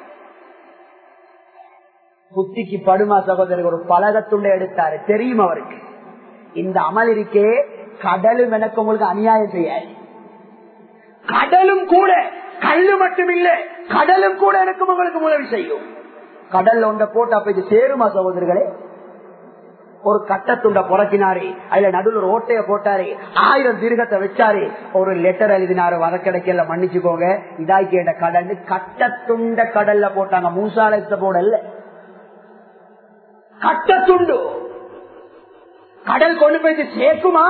புத்திக்கு படுமா சகோதரர் ஒரு பலகத்துண்டை எடுத்தாரு தெரியும் அவருக்கு இந்த அமல் இருக்கே கடலும் எனக்கு உங்களுக்கு அநியாயம் செய்யாது கடலும் கூட கல்லு மட்டும் இல்ல கடலும் கூட எனக்கு உங்களுக்கு உதவி செய்யும் கடல்ல ஒன்றை போட்டு அப்ப இது சேருமா சகோதரர்களே ஒரு கட்டத்துண்ட புறக்கினாரு அதுல நடுவில் ஒரு ஓட்டைய போட்டாரு ஆயிரம் தீர்க்கத்தை வச்சாரு ஒரு லெட்டர் எழுதினாரு வர கிடைக்கல மன்னிச்சுக்கோங்க இதாய் கேட்ட கடல் கட்டத்துண்ட கடல்ல போட்டாங்க மூசாலத்த போடல கட்டத்துண்டு கடல் கொண்டு போய் சேர்க்குமா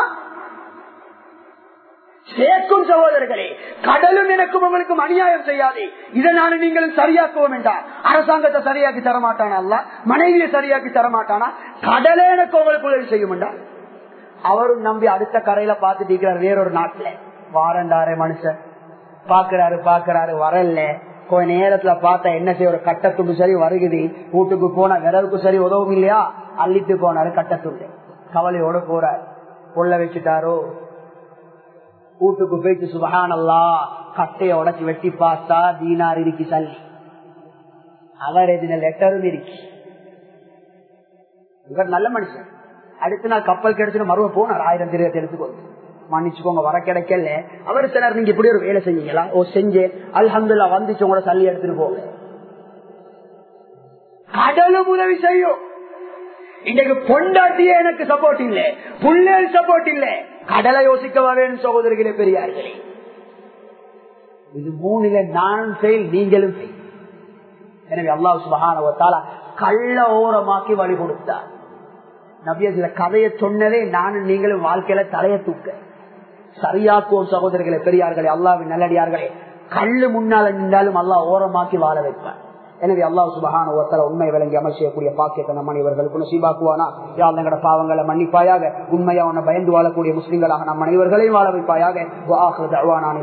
சேர்க்கும் சகோதரர்களே கடலும் எனக்கும் உங்களுக்கும் அநியாயம் செய்யாது இதை நான் நீங்களும் சரியாக்குவோம் என்றா அரசாங்கத்தை சரியாக்கி தரமாட்டானா அல்ல மனைவியை சரியாக்கி தரமாட்டானா கடலே எனக்கு உங்களுக்கு உதவி செய்யும் என்றா அவரும் நம்பி அடுத்த கரையில பார்த்துட்டு இருக்கிறார் வேறொரு நாட்டுல வாரண்டாரே மனுஷன் பாக்குறாரு பாக்குறாரு வரல கொஞ்ச நேரத்துல பார்த்தா என்ன செய்ய ஒரு கட்டத்துண்டு சரி வருகுது வீட்டுக்கு போனா விரவுக்கு சரி உதவும் இல்லையா அள்ளிட்டு போனாரு கட்டத்துண்டு கவலையோட போறார் கொள்ள வச்சுட்டாரோ வீட்டுக்கு போயிட்டு சுபகானல்லா கட்டைய உடச்சு வெட்டி பார்த்தா தீனார் இருக்கு சல்லி அவர் எதின லெட்டரும் இருக்கு இவர் நல்ல மனுஷன் அடுத்த நாள் கப்பல் கிடைச்சு மறுவ போனார் ஆயிரம் திருவத்தை எடுத்துக்கொண்டு மன்னிச்சுக்கோங்க வர கிடைக்கல அவர் சிலர் நீங்க இப்படி ஒரு வேலை செஞ்சீங்களா ஓ செஞ்சேன் அல்ஹம்துல்லா வந்துச்சு உங்களோட சல்லி எடுத்துட்டு போங்க கடலும் உதவி செய்யும் இன்னைக்கு பொண்டாட்டியே எனக்கு சப்போர்ட் இல்ல புள்ளேல் சப்போர்ட் இல்ல கடலை யோசிக்கவா வேணும் சகோதரிகளே பெரியார்களே இது மூணுல நானும் செயல் நீங்களும் செய் எனவே அல்லாஹ் சுபகான கள்ள ஓரமாக்கி வழி கொடுத்தார் நபிய சில கதையை சொன்னதே நானும் நீங்களும் வாழ்க்கையில தலைய தூக்க சரியாக்குவோம் சகோதரர்களே பெரியார்களே அல்லாவின் நல்லடியார்களே கல்லு முன்னால நின்றாலும் அல்லாஹ் ஓரமாக்கி வாழ வைப்பார் எனவே அல்லாஹ் சுபஹான ஒருத்தர உண்மை விளங்கி அமல் செய்யக்கூடிய பாக்கியத்தை நம் அனைவர்களுக்கு நசீபாக்குவானா யாழ் எங்கட பாவங்களை மன்னிப்பாயாக உண்மையா உன்னை பயந்து வாழக்கூடிய முஸ்லிம்களாக நம் அனைவர்களையும் வாழ வைப்பாயாக